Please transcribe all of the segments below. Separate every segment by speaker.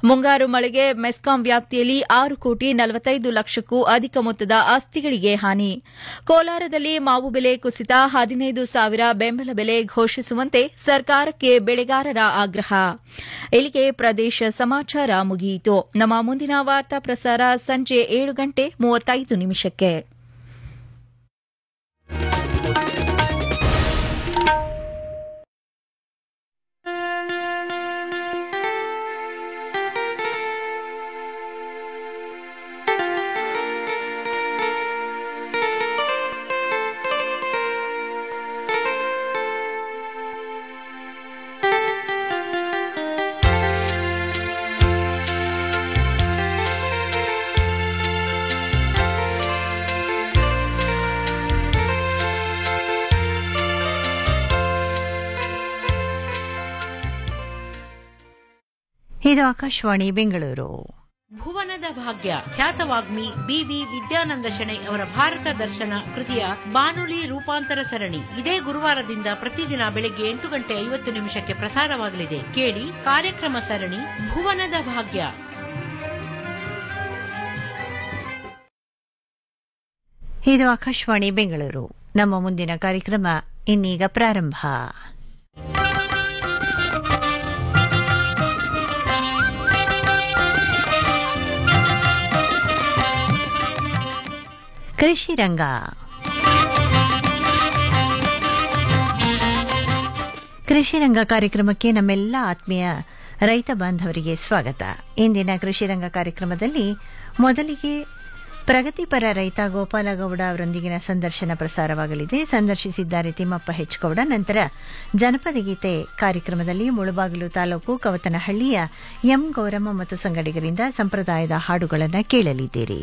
Speaker 1: ಮುಂಗಾರು ಮಳೆಗೆ ಮೆಸ್ಕಾಂ ವ್ಯಾಪ್ತಿಯಲ್ಲಿ ಆರು ಕೋಟಿ ನಲವತ್ತೈದು ಲಕ್ಷಕ್ಕೂ ಅಧಿಕ ಮೊತ್ತದ ಆಸ್ತಿಗಳಿಗೆ ಹಾನಿ ಕೋಲಾರದಲ್ಲಿ ಮಾವು ಬೆಲೆ ಕುಸಿತ ಹದಿನೈದು ಸಾವಿರ ಬೆಂಬಲ ಬೆಲೆ ಘೋಷಿಸುವಂತೆ ಸರ್ಕಾರಕ್ಕೆ ಬೆಳೆಗಾರರ ಆಗ್ರಹ ಇಲ್ಲಿಗೆ ಪ್ರದೇಶ ಸಮಾಚಾರ ಮುಗಿಯಿತು ನಮ್ಮ ಮುಂದಿನ ವಾರ್ತಾ ಪ್ರಸಾರ ಸಂಜೆ ಏಳು ಗಂಟೆ ಮೂವತ್ತೈದು ನಿಮಿಷಕ್ಕೆ
Speaker 2: ಇದು ಆಕಾಶವಾಣಿ ಬೆಂಗಳೂರು
Speaker 3: ಭುವನದ ಭಾಗ್ಯ ಖ್ಯಾತವಾಗ್ಮಿ ಬಿವಿ ವಿದ್ಯಾನಂದ ಶೆಣೈ ಅವರ ಭಾರತ ದರ್ಶನ ಕೃತಿಯ ಬಾನುಲಿ ರೂಪಾಂತರ ಸರಣಿ ಇದೇ ಗುರುವಾರದಿಂದ ಪ್ರತಿದಿನ ಬೆಳಗ್ಗೆ ಎಂಟು ಗಂಟೆ ಐವತ್ತು ನಿಮಿಷಕ್ಕೆ ಪ್ರಸಾರವಾಗಲಿದೆ ಕೇಳಿ ಕಾರ್ಯಕ್ರಮ ಸರಣಿ ಭುವನದ ಭಾಗ್ಯ
Speaker 2: ಇದು ಆಕಾಶವಾಣಿ ಬೆಂಗಳೂರು ನಮ್ಮ ಮುಂದಿನ ಕಾರ್ಯಕ್ರಮ ಇನ್ನೀಗ ಪ್ರಾರಂಭ ಕೃಷಿ ರಂಗ ಕೃಷಿ ರಂಗ ಕಾರ್ಯಕ್ರಮಕ್ಕೆ ನಮ್ಮೆಲ್ಲ ಆತ್ಮೀಯ ರೈತ ಬಾಂಧವರಿಗೆ ಸ್ವಾಗತ ಇಂದಿನ ಕೃಷಿ ರಂಗ ಕಾರ್ಯಕ್ರಮದಲ್ಲಿ ಮೊದಲಿಗೆ ಪ್ರಗತಿಪರ ರೈತ ಗೋಪಾಲಗೌಡ ಅವರೊಂದಿಗಿನ ಸಂದರ್ಶನ ಪ್ರಸಾರವಾಗಲಿದೆ ಸಂದರ್ಶಿಸಿದ್ದಾರೆ ತಿಮ್ಮಪ್ಪ ಹೆಚ್ಗೌಡ ನಂತರ ಜನಪದ ಗೀತೆ ಕಾರ್ಯಕ್ರಮದಲ್ಲಿ ಮುಳುಬಾಗಿಲು ತಾಲೂಕು ಕವತನಹಳ್ಳಿಯ ಎಂ ಗೌರಮ್ಮ ಮತ್ತು ಸಂಗಡಿಗರಿಂದ ಸಂಪ್ರದಾಯದ ಹಾಡುಗಳನ್ನು ಕೇಳಲಿದ್ದೀರಿ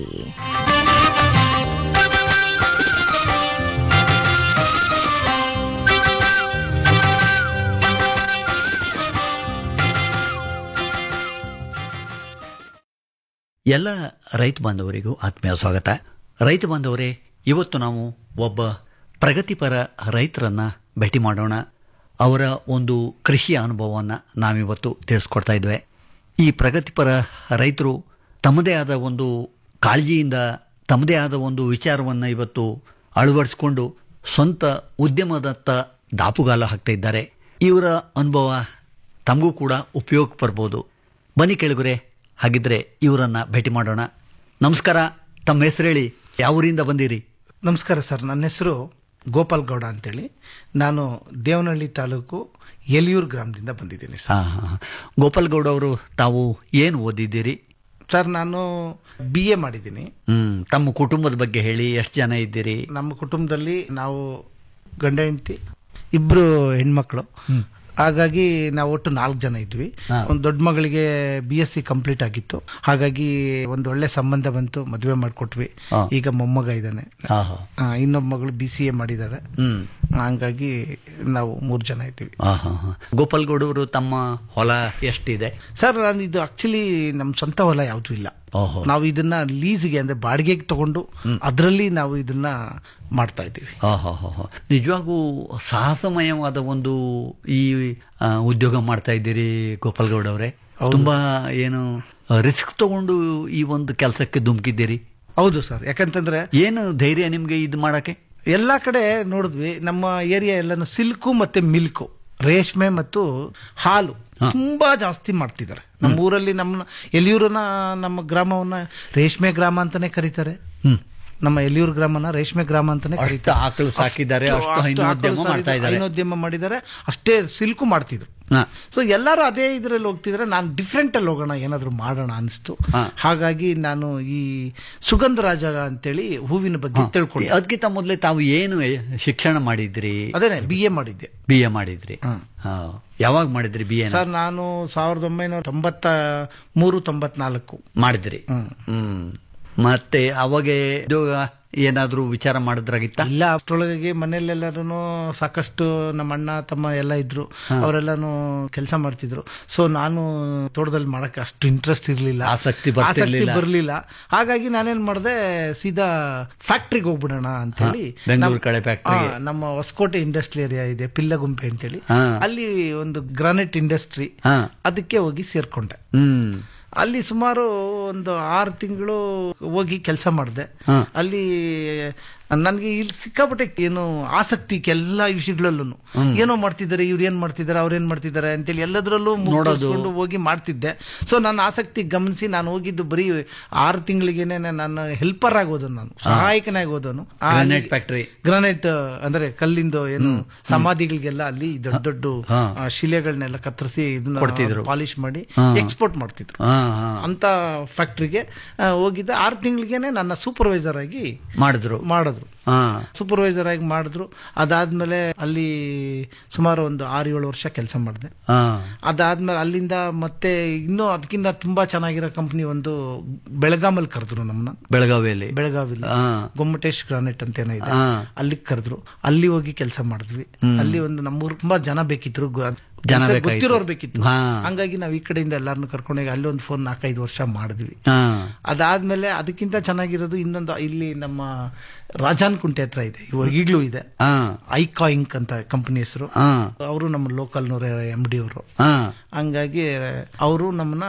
Speaker 4: ಎಲ್ಲ ರೈತ ಬಾಂಧವರಿಗೂ ಆತ್ಮೀಯ ಸ್ವಾಗತ ರೈತ ಬಾಂಧವರೇ ಇವತ್ತು ನಾವು ಒಬ್ಬ ಪ್ರಗತಿಪರ ರೈತರನ್ನ ಭೇಟಿ ಮಾಡೋಣ ಅವರ ಒಂದು ಕೃಷಿಯ ಅನುಭವವನ್ನು ನಾವಿವತ್ತು ತಿಳಿಸ್ಕೊಡ್ತಾ ಇದ್ವಿ ಈ ಪ್ರಗತಿಪರ ರೈತರು ತಮ್ಮದೇ ಆದ ಒಂದು ಕಾಳಜಿಯಿಂದ ತಮ್ಮದೇ ಆದ ಒಂದು ವಿಚಾರವನ್ನು ಇವತ್ತು ಅಳವಡಿಸಿಕೊಂಡು ಸ್ವಂತ ಉದ್ಯಮದತ್ತ ದಾಪುಗಾಲ ಹಾಕ್ತಾ ಇದ್ದಾರೆ ಇವರ ಅನುಭವ ತಮಗೂ ಕೂಡ ಉಪಯೋಗ ಬರ್ಬೋದು ಬನ್ನಿ ಕೇಳಿಗುರೆ ಹಾಗಿದ್ರೆ ಇವರನ್ನ ಭೇಟಿ ಮಾಡೋಣ ನಮಸ್ಕಾರ ತಮ್ಮ ಹೆಸರು ಹೇಳಿ ಯಾವ ಊರಿಂದ ಬಂದಿರಿ
Speaker 5: ನಮಸ್ಕಾರ ಸರ್ ನನ್ನ ಹೆಸರು ಗೋಪಾಲ್ ಗೌಡ ಅಂತೇಳಿ ನಾನು ದೇವನಹಳ್ಳಿ ತಾಲೂಕು ಎಲಿಯೂರು ಗ್ರಾಮದಿಂದ ಬಂದಿದ್ದೀನಿ ಸರ್
Speaker 4: ಹಾ ಹಾ ಹಾ. ಗೋಪಾಲ್ ಗೌಡ ಅವರು ತಾವು ಏನು ಓದಿದ್ದೀರಿ
Speaker 5: ಸರ್ ನಾನು ಬಿ ಎ ಮಾಡಿದ್ದೀನಿ
Speaker 4: ಹ್ಮ್ ತಮ್ಮ ಕುಟುಂಬದ ಬಗ್ಗೆ ಹೇಳಿ ಎಷ್ಟು ಜನ ಇದ್ದೀರಿ
Speaker 5: ನಮ್ಮ ಕುಟುಂಬದಲ್ಲಿ ನಾವು ಗಂಡ ಹೆಂಡತಿ ಇಬ್ರು ಹೆಣ್ಮಕ್ಳು ಹಾಗಾಗಿ ನಾವು ಒಟ್ಟು ನಾಲ್ಕು ಜನ ಇದ್ವಿ
Speaker 4: ಹಾ.
Speaker 5: ಒಂದು ದೊಡ್ಡ ಮಗಳಿಗೆ ಬಿ ಎಸ್ ಸಿ ಕಂಪ್ಲೀಟ್ ಆಗಿತ್ತು ಹಾಗಾಗಿ ಒಂದು ಒಳ್ಳೆ ಸಂಬಂಧ ಬಂತು ಮದುವೆ ಮಾಡಿಕೊಟ್ವಿ
Speaker 4: ಹಾ.
Speaker 5: ಈಗ ಮೊಮ್ಮಗ ಇದ್ದಾನೆ
Speaker 4: ಹಾ ಹಾ
Speaker 5: ಆ, ಇನ್ನೊಬ್ಬ ಮಗಳು ಬಿ ಸಿ ಎ ಮಾಡಿದ್ದಾರೆ
Speaker 4: ಹ್ಮ್
Speaker 5: ಹಂಗಾಗಿ ನಾವು ಮೂರು ಜನ ಇದ್ದೀವಿ
Speaker 4: ಹಾ ಹಾ ಹಾ ಗೋಪಾಲ್ ಗೌಡ ಅವರು ತಮ್ಮ ಹೊಲ ಎಷ್ಟಿದೆ
Speaker 5: ಸರ್ ನಾನು ಇದು ಆಕ್ಚುಲಿ ನಮ್ಮ ಸ್ವಂತ ಹೊಲ ಯಾವುದು ಇಲ್ಲ
Speaker 4: ಓಹೋ
Speaker 5: ನಾವು ಇದನ್ನ ಲೀಸ್ಗೆ ಅಂದ್ರೆ ಬಾಡಿಗೆಗೆ ತಗೊಂಡು ಅದರಲ್ಲಿ ನಾವು ಇದನ್ನ ಮಾಡ್ತಾ ಇದ್ದೀವಿ
Speaker 4: ಹಾ ಹಾ ಹಾ ಹಾ. ನಿಜವಾಗೂ ಸಾಹಸಮಯವಾದ ಒಂದು ಈ ಆ, ಉದ್ಯೋಗ ಮಾಡ್ತಾ ಇದ್ದೀರಿ ಗೋಪಾಲ್ ಗೌಡ ಅವರೇ ತುಂಬಾ ಏನು ರಿಸ್ಕ್ ತಗೊಂಡು ಈ ಒಂದು ಕೆಲಸಕ್ಕೆ ಧುಮುಕಿದ್ದೀರಿ
Speaker 5: ಹೌದು ಸರ್ ಯಾಕಂತಂದ್ರೆ
Speaker 4: ಏನು ಧೈರ್ಯ ನಿಮ್ಗೆ ಇದು ಮಾಡಕ್ಕೆ
Speaker 5: ಎಲ್ಲಾ ಕಡೆ ನೋಡಿದ್ವಿ ನಮ್ಮ ಏರಿಯಾ ಎಲ್ಲಾನು ಸಿಲ್ಕು ಮತ್ತೆ ಮಿಲ್ಕು ರೇಷ್ಮೆ ಮತ್ತು ಹಾಲು ತುಂಬಾ ಜಾಸ್ತಿ ಮಾಡ್ತಿದ್ದಾರೆ ನಮ್ಮ ಊರಲ್ಲಿ ನಮ್ಮ ಎಲಿಯೂರನ್ನ ನಮ್ಮ ಗ್ರಾಮವನ್ನ ರೇಷ್ಮೆ ಗ್ರಾಮ ಅಂತಾನೆ ಕರೀತಾರೆ
Speaker 4: ಹ್ಮ್
Speaker 5: ನಮ್ಮ ಎಲಿಯೂರು ಗ್ರಾಮನ ರೇಷ್ಮೆ ಗ್ರಾಮ ಅಂತಾನೆ
Speaker 4: ಅಷ್ಟು
Speaker 5: ಕರೀತಾರೆ
Speaker 4: ಆಕಳು ಸಾಕಿದ್ದಾರೆ,
Speaker 5: ಅಷ್ಟು-
Speaker 4: ಅಷ್ಟು
Speaker 5: ಅಷ್ಟು
Speaker 4: ಹೈನೋದ್ಯಮ
Speaker 5: ಆಕಳು
Speaker 4: ಮಾಡ್ತಾ ಇದ್ದಾರೆ.
Speaker 5: ಹೈನೋದ್ಯಮ ಮಾಡಿದ್ದಾರೆ ಅಷ್ಟೇ ಸಿಲ್ಕು ಮಾಡ್ತಿದ್ರು
Speaker 4: ಹಾ.
Speaker 5: ಸೊ ಎಲ್ಲರೂ ಅದೇ ಇದ್ರಲ್ಲಿ ಹೋಗ್ತಿದ್ರೆ ನಾನು ಡಿಫ್ರೆಂಟ್ ಅಲ್ಲಿ ಹೋಗೋಣ ಏನಾದ್ರು ಮಾಡೋಣ ಅನಿಸ್ತು
Speaker 4: ಹಾ.
Speaker 5: ಹಾಗಾಗಿ ನಾನು ಈ ಸುಗಂಧ ರಾಜ ಅಂತೇಳಿ ಹೂವಿನ ಬಗ್ಗೆ ತಿಳ್ಕೊಂಡೆ
Speaker 4: ಅದಕ್ಕಿಂತ ಮೊದಲೇ ತಾವು ಏನು ಶಿಕ್ಷಣ ಮಾಡಿದ್ರಿ
Speaker 5: ಅದೇನೆ ಬಿ ಎ ಮಾಡಿದ್ದೆ
Speaker 4: ಬಿ ಎ ಮಾಡಿದ್ರಿ ಹಾ. ಯಾವಾಗ ಮಾಡಿದ್ರಿ ಬಿ ಎ
Speaker 5: ಸರ್ ನಾನು ಸಾವಿರದ ಒಂಬೈನೂರ ತೊಂಬತ್ತ ಮೂರು ತೊಂಬತ್ನಾಲ್ಕು
Speaker 4: ಮಾಡಿದ್ರಿ ಹ್ಮ್ ಮತ್ತೆ ಅವಾಗ ಉದ್ಯೋಗ ಏನಾದ್ರೂ ವಿಚಾರ ಮಾಡಿದ್ರಾಗಿತ್ತ
Speaker 5: ಇಲ್ಲ ಅಷ್ಟರೊಳಗೆ ಮನೆಯಲ್ಲೆಲ್ಲರೂ ಸಾಕಷ್ಟು ನಮ್ಮ ಅಣ್ಣ ತಮ್ಮ ಎಲ್ಲ ಇದ್ರು ಅವರೆಲ್ಲಾನು ಕೆಲಸ ಮಾಡ್ತಿದ್ರು ಸೊ ನಾನು ತೋಟದಲ್ಲಿ ಮಾಡಕ್ಕೆ ಅಷ್ಟು ಇಂಟ್ರೆಸ್ಟ್ ಇರಲಿಲ್ಲ
Speaker 4: ಆಸಕ್ತಿ ಬರ್ತಿರ್ಲಿಲ್ಲ.
Speaker 5: ಬರಲಿಲ್ಲ ಹಾಗಾಗಿ ನಾನೇನ್ ಮಾಡಿದೆ ಸೀದಾ ಫ್ಯಾಕ್ಟ್ರಿಗೆ ಹೋಗ್ಬಿಡೋಣ ಅಂತೇಳಿ
Speaker 4: ಹಾ, ಬೆಂಗಳೂರು
Speaker 5: ನಮ್-
Speaker 4: ಕಡೆ factory ಗೆ.
Speaker 5: ಹಾ, ನಮ್ಮ ಹೊಸಕೋಟೆ ಇಂಡಸ್ಟ್ರಿ ಏರಿಯಾ ಇದೆ ಪಿಲ್ಲಗುಂಪೆ ಅಂತೇಳಿ
Speaker 4: ಹಾ.
Speaker 5: ಅಲ್ಲಿ ಒಂದು ಗ್ರಾನೈಟ್ ಇಂಡಸ್ಟ್ರಿ
Speaker 4: ಹಾ
Speaker 5: ಅದಕ್ಕೆ ಹೋಗಿ ಸೇರ್ಕೊಂಡೆ
Speaker 4: ಹ್ಮ್
Speaker 5: ಅಲ್ಲಿ ಸುಮಾರು ಒಂದು ಆರು ತಿಂಗಳು ಹೋಗಿ ಕೆಲಸ ಮಾಡಿದೆ
Speaker 4: ಹಾ.
Speaker 5: ಅಲ್ಲಿ ನನಗೆ ಇಲ್ಲಿ ಸಿಕ್ಕಾಪಟ್ಟೆ ಏನು ಆಸಕ್ತಿ ಎಲ್ಲ ವಿಷಯಗಳಲ್ಲೂ ಏನೋ ಮಾಡ್ತಿದ್ದಾರೆ ಇವ್ರು ಏನ್ ಮಾಡ್ತಿದ್ದಾರೆ ಅವ್ರು ಏನ್ ಮಾಡ್ತಿದ್ದಾರೆ ಅಂತೇಳಿ ಎಲ್ಲದರಲ್ಲೂ ನೋಡೋದು ಹೋಗಿ ಮಾಡ್ತಿದ್ದೆ ಸೊ ನನ್ನ ಆಸಕ್ತಿ ಗಮನಿಸಿ ನಾನು ಹೋಗಿದ್ದು ಬರೀ ಆರು ತಿಂಗಳಿಗೇನೆ ನಾನು ಹೆಲ್ಪರ್ ಆಗೋದನು ನಾನು ಸಹಾಯಕನಾಗಿ ಹೋದನು
Speaker 4: Granite factory.
Speaker 5: ಗ್ರಾನೈಟ್ ಅಂದ್ರೆ ಕಲ್ಲಿಂದು ಏನು ಸಮಾಧಿಗಳಿಗೆಲ್ಲ ಅಲ್ಲಿ ದೊಡ್ಡ ದೊಡ್ಡ
Speaker 4: ಹಾ.
Speaker 5: ಆ, ಶಿಲೆಗಳನ್ನೆಲ್ಲ ಕತ್ತರಿಸಿ
Speaker 4: ಕೊಡ್ತಿದ್ರು.
Speaker 5: ಇದನ್ನ ಪಾಲಿಶ್ ಮಾಡಿ
Speaker 4: ಹಾ.
Speaker 5: ಎಕ್ಸ್ಪೋರ್ಟ್ ಮಾಡ್ತಿದ್ರು
Speaker 4: ಹಾ ಹಾ
Speaker 5: ಅಂತ ಫ್ಯಾಕ್ಟ್ರಿಗೆ ಹೋಗಿದ್ದೆ ಆರು ತಿಂಗಳಿಗೇನೆ ನನ್ನ ಸೂಪರ್ವೈಸರ್ ಆಗಿ
Speaker 4: ಮಾಡಿದ್ರು
Speaker 5: ಮಾಡಿದ್ರು
Speaker 4: ಹಾ
Speaker 5: ಸೂಪರ್ವೈಸರ್ ಆಗಿ ಮಾಡಿದ್ರು ಅದಾದ್ಮೇಲೆ ಅಲ್ಲಿ ಸುಮಾರು ಒಂದು ಆರು ಏಳು ವರ್ಷ ಕೆಲಸ ಮಾಡಿದೆ
Speaker 4: ಹಾ
Speaker 5: ಅದಾದ್ಮೇಲೆ ಅಲ್ಲಿಂದ ಮತ್ತೆ ಇನ್ನೂ ಅದಕ್ಕಿಂತ ತುಂಬಾ ಚೆನ್ನಾಗಿರೋ ಕಂಪ್ನಿ ಒಂದು ಬೆಳಗಾಮಲ್ಲಿ ಕರೆದ್ರು ನಮ್ಮನ್ನ
Speaker 4: ಬೆಳಗಾವಿಯಲ್ಲಿ
Speaker 5: ಬೆಳಗಾವಿಲಿ
Speaker 4: ಹಾ.
Speaker 5: ಗೊಮ್ಮಟೇಶ್ ಗ್ರಾನೈಟ್ ಅಂತ ಏನೋ ಇದೆ
Speaker 4: ಹಾ.
Speaker 5: ಅಲ್ಲಿಗೆ ಕರೆದ್ರು ಅಲ್ಲಿ ಹೋಗಿ ಕೆಲಸ ಮಾಡಿದ್ವಿ ಅಲ್ಲಿ ಒಂದು ನಮ್ಮೂರ್ ತುಂಬಾ ಜನ ಬೇಕಿದ್ರು ಗೊ-
Speaker 4: ಜನ
Speaker 5: ಕೆಲ್ಸ
Speaker 4: ಬೇಕಾಗಿತ್ತು.
Speaker 5: ಗೊತ್ತಿರೋರು ಬೇಕಿತ್ತು
Speaker 4: ಹಾ.
Speaker 5: ಹಂಗಾಗಿ ನಾವು ಈ ಕಡೆಯಿಂದ ಎಲ್ಲಾರನ್ನು ಕರ್ಕೊಂಡೋಗಿ ಅಲ್ಲಿ ಒಂದು ಫೋನ್ ನಾಲ್ಕೈದು ವರ್ಷ ಮಾಡಿದ್ವಿ
Speaker 4: ಹಾ
Speaker 5: ಅದಾದ್ಮೇಲೆ ಅದಕ್ಕಿಂತ ಚೆನ್ನಾಗಿರೋದು ಇನ್ನೊಂದು ಇಲ್ಲಿ ನಮ್ಮ ರಾಜಾನ್ ಕುಂಟೆ ಹತ್ರ ಇದೆ ಇವಾಗ ಈಗಲೂ ಇದೆ
Speaker 4: ಹಾ
Speaker 5: ಐಕಾ ಇಂಕ್ ಅಂತ ಕಂಪನಿ ಹೆಸರು
Speaker 4: ಹಾ
Speaker 5: ಅವರು ನಮ್ಮ ಲೋಕಲ್ ನೂರ ಎಂ ಡಿ ಅವರು
Speaker 4: ಹಾ
Speaker 5: ಹಂಗಾಗಿ ಅವರು ನಮ್ಮನ್ನ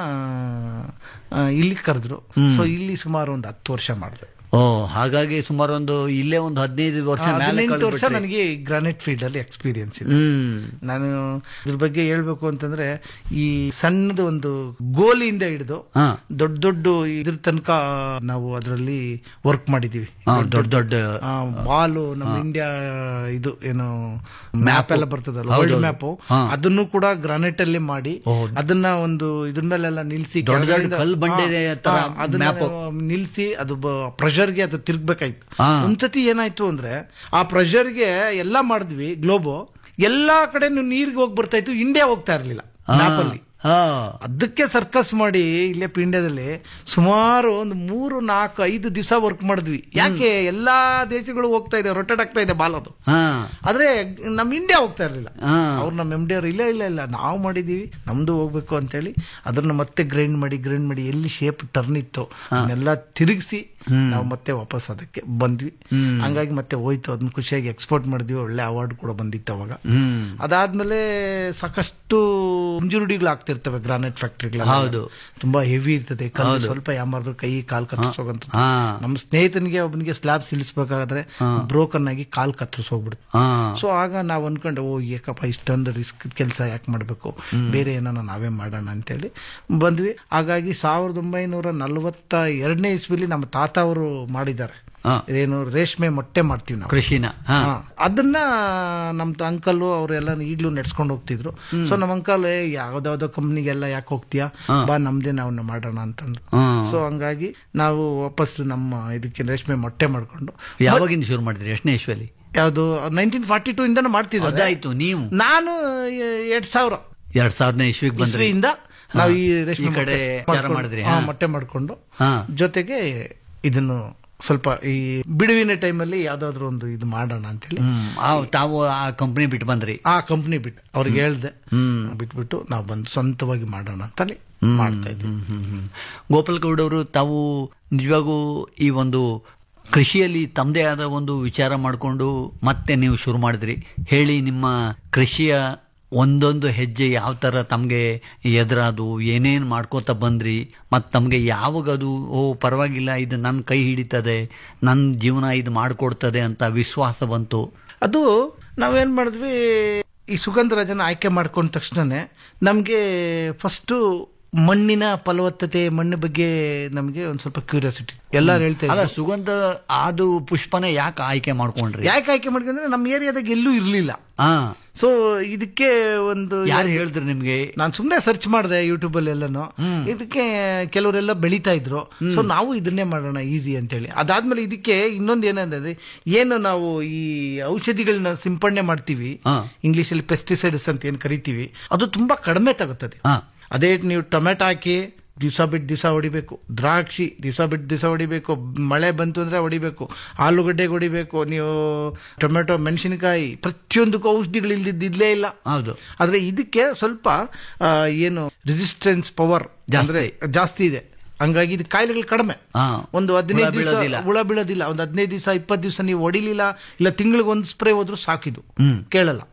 Speaker 5: ಆ, ಇಲ್ಲಿ ಕರೆದ್ರು ಸೊ ಇಲ್ಲಿ ಸುಮಾರು ಒಂದು ಹತ್ತು ವರ್ಷ ಮಾಡಿದೆ
Speaker 4: ಓ ಹಾಗಾಗಿ ಸುಮಾರು ಒಂದು ಇಲ್ಲೇ ಒಂದು ಹದಿನೈದು ವರ್ಷ ಮೇಲೆ
Speaker 5: ಹದಿನೆಂಟು ವರ್ಷ
Speaker 4: ಕಳೆದ್ಬಿಟ್ರಿ.
Speaker 5: ನನಗೆ ಗ್ರಾನೈಟ್ ಫೀಲ್ಡ್ ಅಲ್ಲಿ ಎಕ್ಸ್ಪೀರಿಯನ್ಸ್ ಇದೆ
Speaker 4: ಹ್ಮ್
Speaker 5: ನಾನು ಇದ್ರ ಬಗ್ಗೆ ಹೇಳ್ಬೇಕು ಅಂತಂದ್ರೆ ಈ ಸಣ್ಣದ ಒಂದು ಗೋಲಿಯಿಂದ ಹಿಡಿದು
Speaker 4: ಹಾ
Speaker 5: ದೊಡ್ಡ ದೊಡ್ಡ ಇದ್ರ ತನಕ ನಾವು ಅದರಲ್ಲಿ ವರ್ಕ್ ಮಾಡಿದೀವಿ
Speaker 4: ಹಾ, ದೊಡ್ಡ ದೊಡ್ಡ
Speaker 5: ಬಾಲು ನಮ್ಮ ಇಂಡಿಯಾ ಇದು ಏನು ಮ್ಯಾಪ್ ಎಲ್ಲ ಬರ್ತದಲ್ಲ
Speaker 4: ಹೌದು,
Speaker 5: ವರ್ಲ್ಡ್
Speaker 4: ಹೌದು.
Speaker 5: ಮ್ಯಾಪ್
Speaker 4: ಹಾ.
Speaker 5: ಅದನ್ನು ಕೂಡ ಗ್ರಾನೈಟ್ ಅಲ್ಲಿ ಮಾಡಿ
Speaker 4: ಓಹ್.
Speaker 5: ಅದನ್ನ ಒಂದು ಇದ್ರ ಮೇಲೆಲ್ಲ ನಿಲ್ಸಿ
Speaker 4: ದೊಡ್ಡ ದೊಡ್ಡ
Speaker 5: ಕೆಳಗಡೆಯಿಂದ-
Speaker 4: ಕಲ್ಲು ಬಂಡೆ
Speaker 5: ಹಾ,
Speaker 4: ತರ
Speaker 5: ಹಾ, ಅದನ್ನ
Speaker 4: map.
Speaker 5: ನಿಲ್ಸಿ ಅದು ಪ್ರೆಷರ್ಗೆ ಅದು ತಿರ್ಗ್ಬೇಕಾಯ್ತು
Speaker 4: ಹಾ.
Speaker 5: ಒಂದ್ಸತಿ ಏನಾಯ್ತು ಅಂದ್ರೆ ಆ ಪ್ರೆಷರ್ಗೆ ಎಲ್ಲ ಮಾಡಿದ್ವಿ ಗ್ಲೋಬು ಎಲ್ಲಾ ಕಡೆ ನೀರಿಗೆ ಹೋಗಿ ಬರ್ತಾ ಇತ್ತು ಇಂಡಿಯಾ ಹೋಗ್ತಾ ಇರ್ಲಿಲ್ಲ ಮ್ಯಾಪ್ ಅಲ್ಲಿ
Speaker 4: ಹಾ
Speaker 5: ಅದಕ್ಕೆ ಸರ್ಕಸ್ ಮಾಡಿ ಇಲ್ಲೇ ಪಿಂಡ್ಯದಲ್ಲಿ ಸುಮಾರು ಒಂದು ಮೂರು ನಾಲ್ಕು ಐದು ದಿವಸ ವರ್ಕ್ ಮಾಡಿದ್ವಿ ಯಾಕೆ ಎಲ್ಲಾ ದೇಶಗಳು ಹೋಗ್ತಾ ಇದೆ ರೊಟೇಟ್ ಆಗ್ತಾ ಇದೆ ಬಾಲ್ ಅದು
Speaker 4: ಹಾ
Speaker 5: ಆದ್ರೆ ನಮ್ ಇಂಡಿಯಾ ಹೋಗ್ತಾ ಇರ್ಲಿಲ್ಲ
Speaker 4: ಹಾ.
Speaker 5: ಅವ್ರು ನಮ್ಮ ಎಮ್ ಡಿ ಅವ್ರು ಇಲ್ಲ ಇಲ್ಲ ಇಲ್ಲ ನಾವು ಮಾಡಿದೀವಿ ನಮ್ದು ಹೋಗ್ಬೇಕು ಅಂತೇಳಿ ಅದನ್ನ ಮತ್ತೆ ಗ್ರೈಂಡ್ ಮಾಡಿ ಗ್ರೈಂಡ್ ಮಾಡಿ ಎಲ್ಲಿ ಶೇಪ್ ಟರ್ನ್ ಇತ್ತು ಅದನ್ನೆಲ್ಲ ತಿರುಗಿಸಿ ನಾವು ಮತ್ತೆ ವಾಪಸ್ ಅದಕ್ಕೆ ಬಂದ್ವಿ ಹಂಗಾಗಿ ಮತ್ತೆ ಹೋಯ್ತು ಅದನ್ನ ಖುಷಿಯಾಗಿ ಎಕ್ಸ್ಪೋರ್ಟ್ ಮಾಡಿದ್ವಿ ಒಳ್ಳೆ ಅವಾರ್ಡ್ ಕೂಡ ಬಂದಿತ್ತು ಅವಾಗ
Speaker 4: ಹ್ಮ್
Speaker 5: ಅದಾದ್ಮೇಲೆ ಸಾಕಷ್ಟು ಇಂಜುರಿಗಳು ಆಗ್ತಿರ್ತವೆ ಗ್ರಾನೈಟ್ ಫ್ಯಾಕ್ಟ್ರಿಗಳ
Speaker 4: ಹೌದು.
Speaker 5: ತುಂಬಾ ಹೆವಿ ಇರ್ತದೆ ಕಲ್ಲು ಸ್ವಲ್ಪ ಯಾಮಾರ್ದು ಕೈ ಕಾಲ್ ಕತ್ತರಿಸೋಗಂತ
Speaker 4: ಹಾ
Speaker 5: ನಮ್ಮ ಸ್ನೇಹಿತನಿಗೆ ಒಬ್ಬನಿಗೆ ಸ್ಲ್ಯಾಬ್ ಇಳಿಸ್ಬೇಕಾದ್ರೆ ಬ್ರೋಕನ್ ಆಗಿ ಕಾಲ್ ಕತ್ತರಿಸೋಗ್ಬಿಡ್ತು
Speaker 4: ಹಾ
Speaker 5: ಸೊ ಆಗ ನಾವು ಅನ್ಕೊಂಡೆ ಓ ಏಕಪ್ಪ ಇಷ್ಟೊಂದು ರಿಸ್ಕ್ ಕೆಲಸ ಯಾಕೆ ಮಾಡಬೇಕು ಬೇರೆ ಏನಾನ ನಾವೇ ಮಾಡೋಣ ಅಂತೇಳಿ ಬಂದ್ವಿ ಹಾಗಾಗಿ ಸಾವಿರದ ಒಂಬೈನೂರ ನಲವತ್ತ ಎರಡನೇ ಇಸ್ವಿಲಿ ನಮ್ಮ ತಾತ ಅವರು ಮಾಡಿದ್ದಾರೆ
Speaker 4: ಹಾ.
Speaker 5: ಏನು ರೇಷ್ಮೆ ಮೊಟ್ಟೆ ಮಾಡ್ತೀವಿ ನಾವು
Speaker 4: ಕೃಷಿನ ಹಾ
Speaker 5: ಹಾ. ಅದನ್ನ ನಮ್ಮ ಅಂಕಲ್ ಅವರೆಲ್ಲ ಈಗ್ಲೂ ನಡ್ಸ್ಕೊಂಡು ಹೋಗ್ತಿದ್ರು ಸೊ ನಮ್ಮ ಅಂಕಲ್ ಯಾವ್ದಾವ್ದೋ ಕಂಪ್ನಿಗೆಲ್ಲ ಯಾಕೆ ಹೋಗ್ತೀಯಾ ಬಾ ನಮ್ದೇ ನಾವು ಮಾಡೋಣ ಅಂತಂದ್ರು
Speaker 4: ಹ್ಮ್.
Speaker 5: ಸೊ ಹಂಗಾಗಿ ನಾವು ವಾಪಸ್ ನಮ್ಮ ಇದಕ್ಕೆ ರೇಷ್ಮೆ ಮೊಟ್ಟೆ ಮಾಡ್ಕೊಂಡು
Speaker 4: ಯಾವಾಗಿಂದ ಶುರು ಮಾಡಿದ್ರಿ ಎಷ್ಟನೇ ಇಶ್ವಲ್ಲಿ
Speaker 5: ಯಾವುದು ನೈನ್ಟೀನ್ ಫಾರ್ಟಿ ಟೂ ಇಂದ ಮಾಡ್ತಿದ್ದೆ
Speaker 4: ಅದಾಯ್ತು ನೀವು
Speaker 5: ನಾನು ಎರಡ್ ಸಾವಿರ
Speaker 4: ಎರಡ್ ಸಾವಿರದನೇ ಇಶ್ವಿಗೆ ಬಂದ್ರಿ
Speaker 5: ಇಸ್ವಿಯಿಂದ ನಾವು ಈ ರೇಷ್ಮೆ
Speaker 4: ಈ ಕಡೆ
Speaker 5: ಮೊಟ್ಟೆ
Speaker 4: ವಿಚಾರ
Speaker 5: ಮಾಡ್ಕೊಂಡು-
Speaker 4: ಮಾಡಿದ್ರಿ,
Speaker 5: ಹಾ,
Speaker 4: ಹಾ.
Speaker 5: ಮೊಟ್ಟೆ ಮಾಡ್ಕೊಂಡು
Speaker 4: ಹಾ
Speaker 5: ಜೊತೆಗೆ ಇದನ್ನು ಸ್ವಲ್ಪ ಈ ಬಿಡುವಿನ ಟೈಮಲ್ಲಿ ಯಾವ್ದಾದ್ರು ಒಂದು ಇದು ಮಾಡೋಣ ಅಂತೇಳಿ
Speaker 4: ಹ್ಮ್ ಆ, ತಾವು ಆ ಕಂಪನಿ ಬಿಟ್ಟು ಬಂದ್ರಿ
Speaker 5: ಆ ಕಂಪ್ನಿ ಬಿಟ್ಟು ಅವ್ರಿಗೆ ಹೇಳ್ದೆ
Speaker 4: ಹ್ಮ್.
Speaker 5: ಬಿಟ್ಬಿಟ್ಟು ನಾವು ಬಂದು ಸ್ವಂತವಾಗಿ ಮಾಡೋಣ ಅಂತೇಳಿ ಮಾಡ್ತಾ ಇದ್ವಿ
Speaker 4: ಹ್ಮ್, ಹ್ಮ್, ಹ್ಮ್. ಗೋಪಾಲ್ ಗೌಡ್ ಅವರು ತಾವು ನಿಜವಾಗೂ ಈ ಒಂದು ಕೃಷಿಯಲ್ಲಿ ತಮ್ಮದೇ ಆದ ಒಂದು ವಿಚಾರ ಮಾಡಿಕೊಂಡು ಮತ್ತೆ ನೀವು ಶುರು ಮಾಡಿದ್ರಿ ಹೇಳಿ ನಿಮ್ಮ ಕೃಷಿಯ ಒಂದೊಂದು ಹೆಜ್ಜೆ ಯಾವ ಥರ ತಮಗೆ ಎದುರಾದು ಏನೇನು ಮಾಡ್ಕೋತಾ ಬಂದ್ರಿ ಮತ್ತು ತಮಗೆ ಯಾವಾಗ ಅದು ಓ ಪರವಾಗಿಲ್ಲ ಇದು ನನ್ನ ಕೈ ಹಿಡಿತದೆ ನನ್ನ ಜೀವನ ಇದು ಮಾಡಿಕೊಡ್ತದೆ ಅಂತ ವಿಶ್ವಾಸ ಬಂತು
Speaker 5: ಅದು ನಾವೇನ್ ಮಾಡಿದ್ವಿ ಈ ಸುಗಂಧ ರಾಜನ ಆಯ್ಕೆ ಮಾಡ್ಕೊಂಡ ತಕ್ಷಣನೇ ನಮ್ಗೆ ಫಸ್ಟ್ ಮಣ್ಣಿನ ಫಲವತ್ತತೆ ಮಣ್ಣಿನ ಬಗ್ಗೆ ನಮಗೆ ಒಂದ್ ಸ್ವಲ್ಪ ಕ್ಯೂರಿಯಾಸಿಟಿ ಎಲ್ಲಾರು ಹೇಳ್ತಾ
Speaker 4: ಅಲ್ಲ
Speaker 5: ಇದ್ರು
Speaker 4: ಸುಗಂಧ ಅದು ಪುಷ್ಪನೇ ಯಾಕೆ ಆಯ್ಕೆ ಮಾಡ್ಕೊಂಡ್ರಿ
Speaker 5: ಯಾಕೆ ಆಯ್ಕೆ ಮಾಡ್ಕೊಂಡ್ರೆ ನಮ್ಮ ಏರಿಯಾದಾಗ ಎಲ್ಲೂ ಇರ್ಲಿಲ್ಲ
Speaker 4: ಹಾ
Speaker 5: ಸೊ ಇದಕ್ಕೆ ಒಂದು
Speaker 4: ಯಾರು ಹೇಳಿದ್ರು ನಿಮ್ಗೆ
Speaker 5: ನಾನು ಸುಮ್ಮನೆ ಸರ್ಚ್ ಮಾಡಿದೆ ಯೂಟ್ಯೂಬ್ ಅಲ್ಲಿ ಎಲ್ಲಾನು ಇದಕ್ಕೆ ಕೆಲವರೆಲ್ಲ ಬೆಳೀತಾ ಇದ್ರು ಸೊ ನಾವು ಇದನ್ನೇ ಮಾಡೋಣ ಈಸಿ ಅಂತೇಳಿ ಅದಾದ್ಮೇಲೆ ಇದಕ್ಕೆ ಇನ್ನೊಂದು ಏನಂದ್ರೆ ಏನು ನಾವು ಈ ಔಷಧಿಗಳನ್ನ ಸಿಂಪಡಣೆ ಮಾಡ್ತೀವಿ
Speaker 4: ಹಾ.
Speaker 5: ಇಂಗ್ಲಿಷ್ ಅಲ್ಲಿ ಪೆಸ್ಟಿಸೈಡ್ಸ್ ಅಂತ ಏನ್ ಕರಿತೀವಿ ಅದು ತುಂಬಾ ಕಡಿಮೆ ತಗುತ್ತದೆ
Speaker 4: ಹಾ
Speaker 5: ಅದೇ ನೀವು ಟೊಮೆಟೊ ಹಾಕಿ ದಿವಸ ಬಿಟ್ಟು ದಿವಸ ಹೊಡಿಬೇಕು ದ್ರಾಕ್ಷಿ ದಿವಸ ಬಿಟ್ಟು ದಿವಸ ಹೊಡಿಬೇಕು ಮಳೆ ಬಂತು ಅಂದ್ರೆ ಹೊಡಿಬೇಕು ಆಲೂಗಡ್ಡೆಗೆ ಹೊಡಿಬೇಕು ನೀವು ಟೊಮೆಟೊ ಮೆಣಸಿನಕಾಯಿ ಪ್ರತಿಯೊಂದಕ್ಕೂ ಔಷಧಿಗಳು ಇಲ್ದಿದ್ದಿದ್ಲೇ ಇಲ್ಲ
Speaker 4: ಹೌದು
Speaker 5: ಆದ್ರೆ ಇದಕ್ಕೆ ಸ್ವಲ್ಪ ಆ, ಏನು ರೆಸಿಸ್ಟೆನ್ಸ್ ಪವರ್
Speaker 4: ಜಾಸ್ತಿ.
Speaker 5: ಅಂದ್ರೆ ಜಾಸ್ತಿ ಇದೆ ಹಂಗಾಗಿ ಇದು ಕಾಯಿಲೆಗಳು ಕಡಿಮೆ
Speaker 4: ಹಾ.
Speaker 5: ಒಂದು ಹದಿನೈದು
Speaker 4: ಹುಳ ಬೀಳೋದಿಲ್ಲ.
Speaker 5: ದಿವಸ ಹುಳ ಬೀಳೋದಿಲ್ಲ ಒಂದು ಹದಿನೈದು ದಿವಸ ಇಪ್ಪತ್ತು ದಿವಸ ನೀವು ಹೊಡಿಲಿಲ್ಲ ಇಲ್ಲ ತಿಂಗಳಿಗೆ ಒಂದು ಸ್ಪ್ರೇ ಹೋದ್ರು ಸಾಕಿದು ಕೇಳಲ್ಲ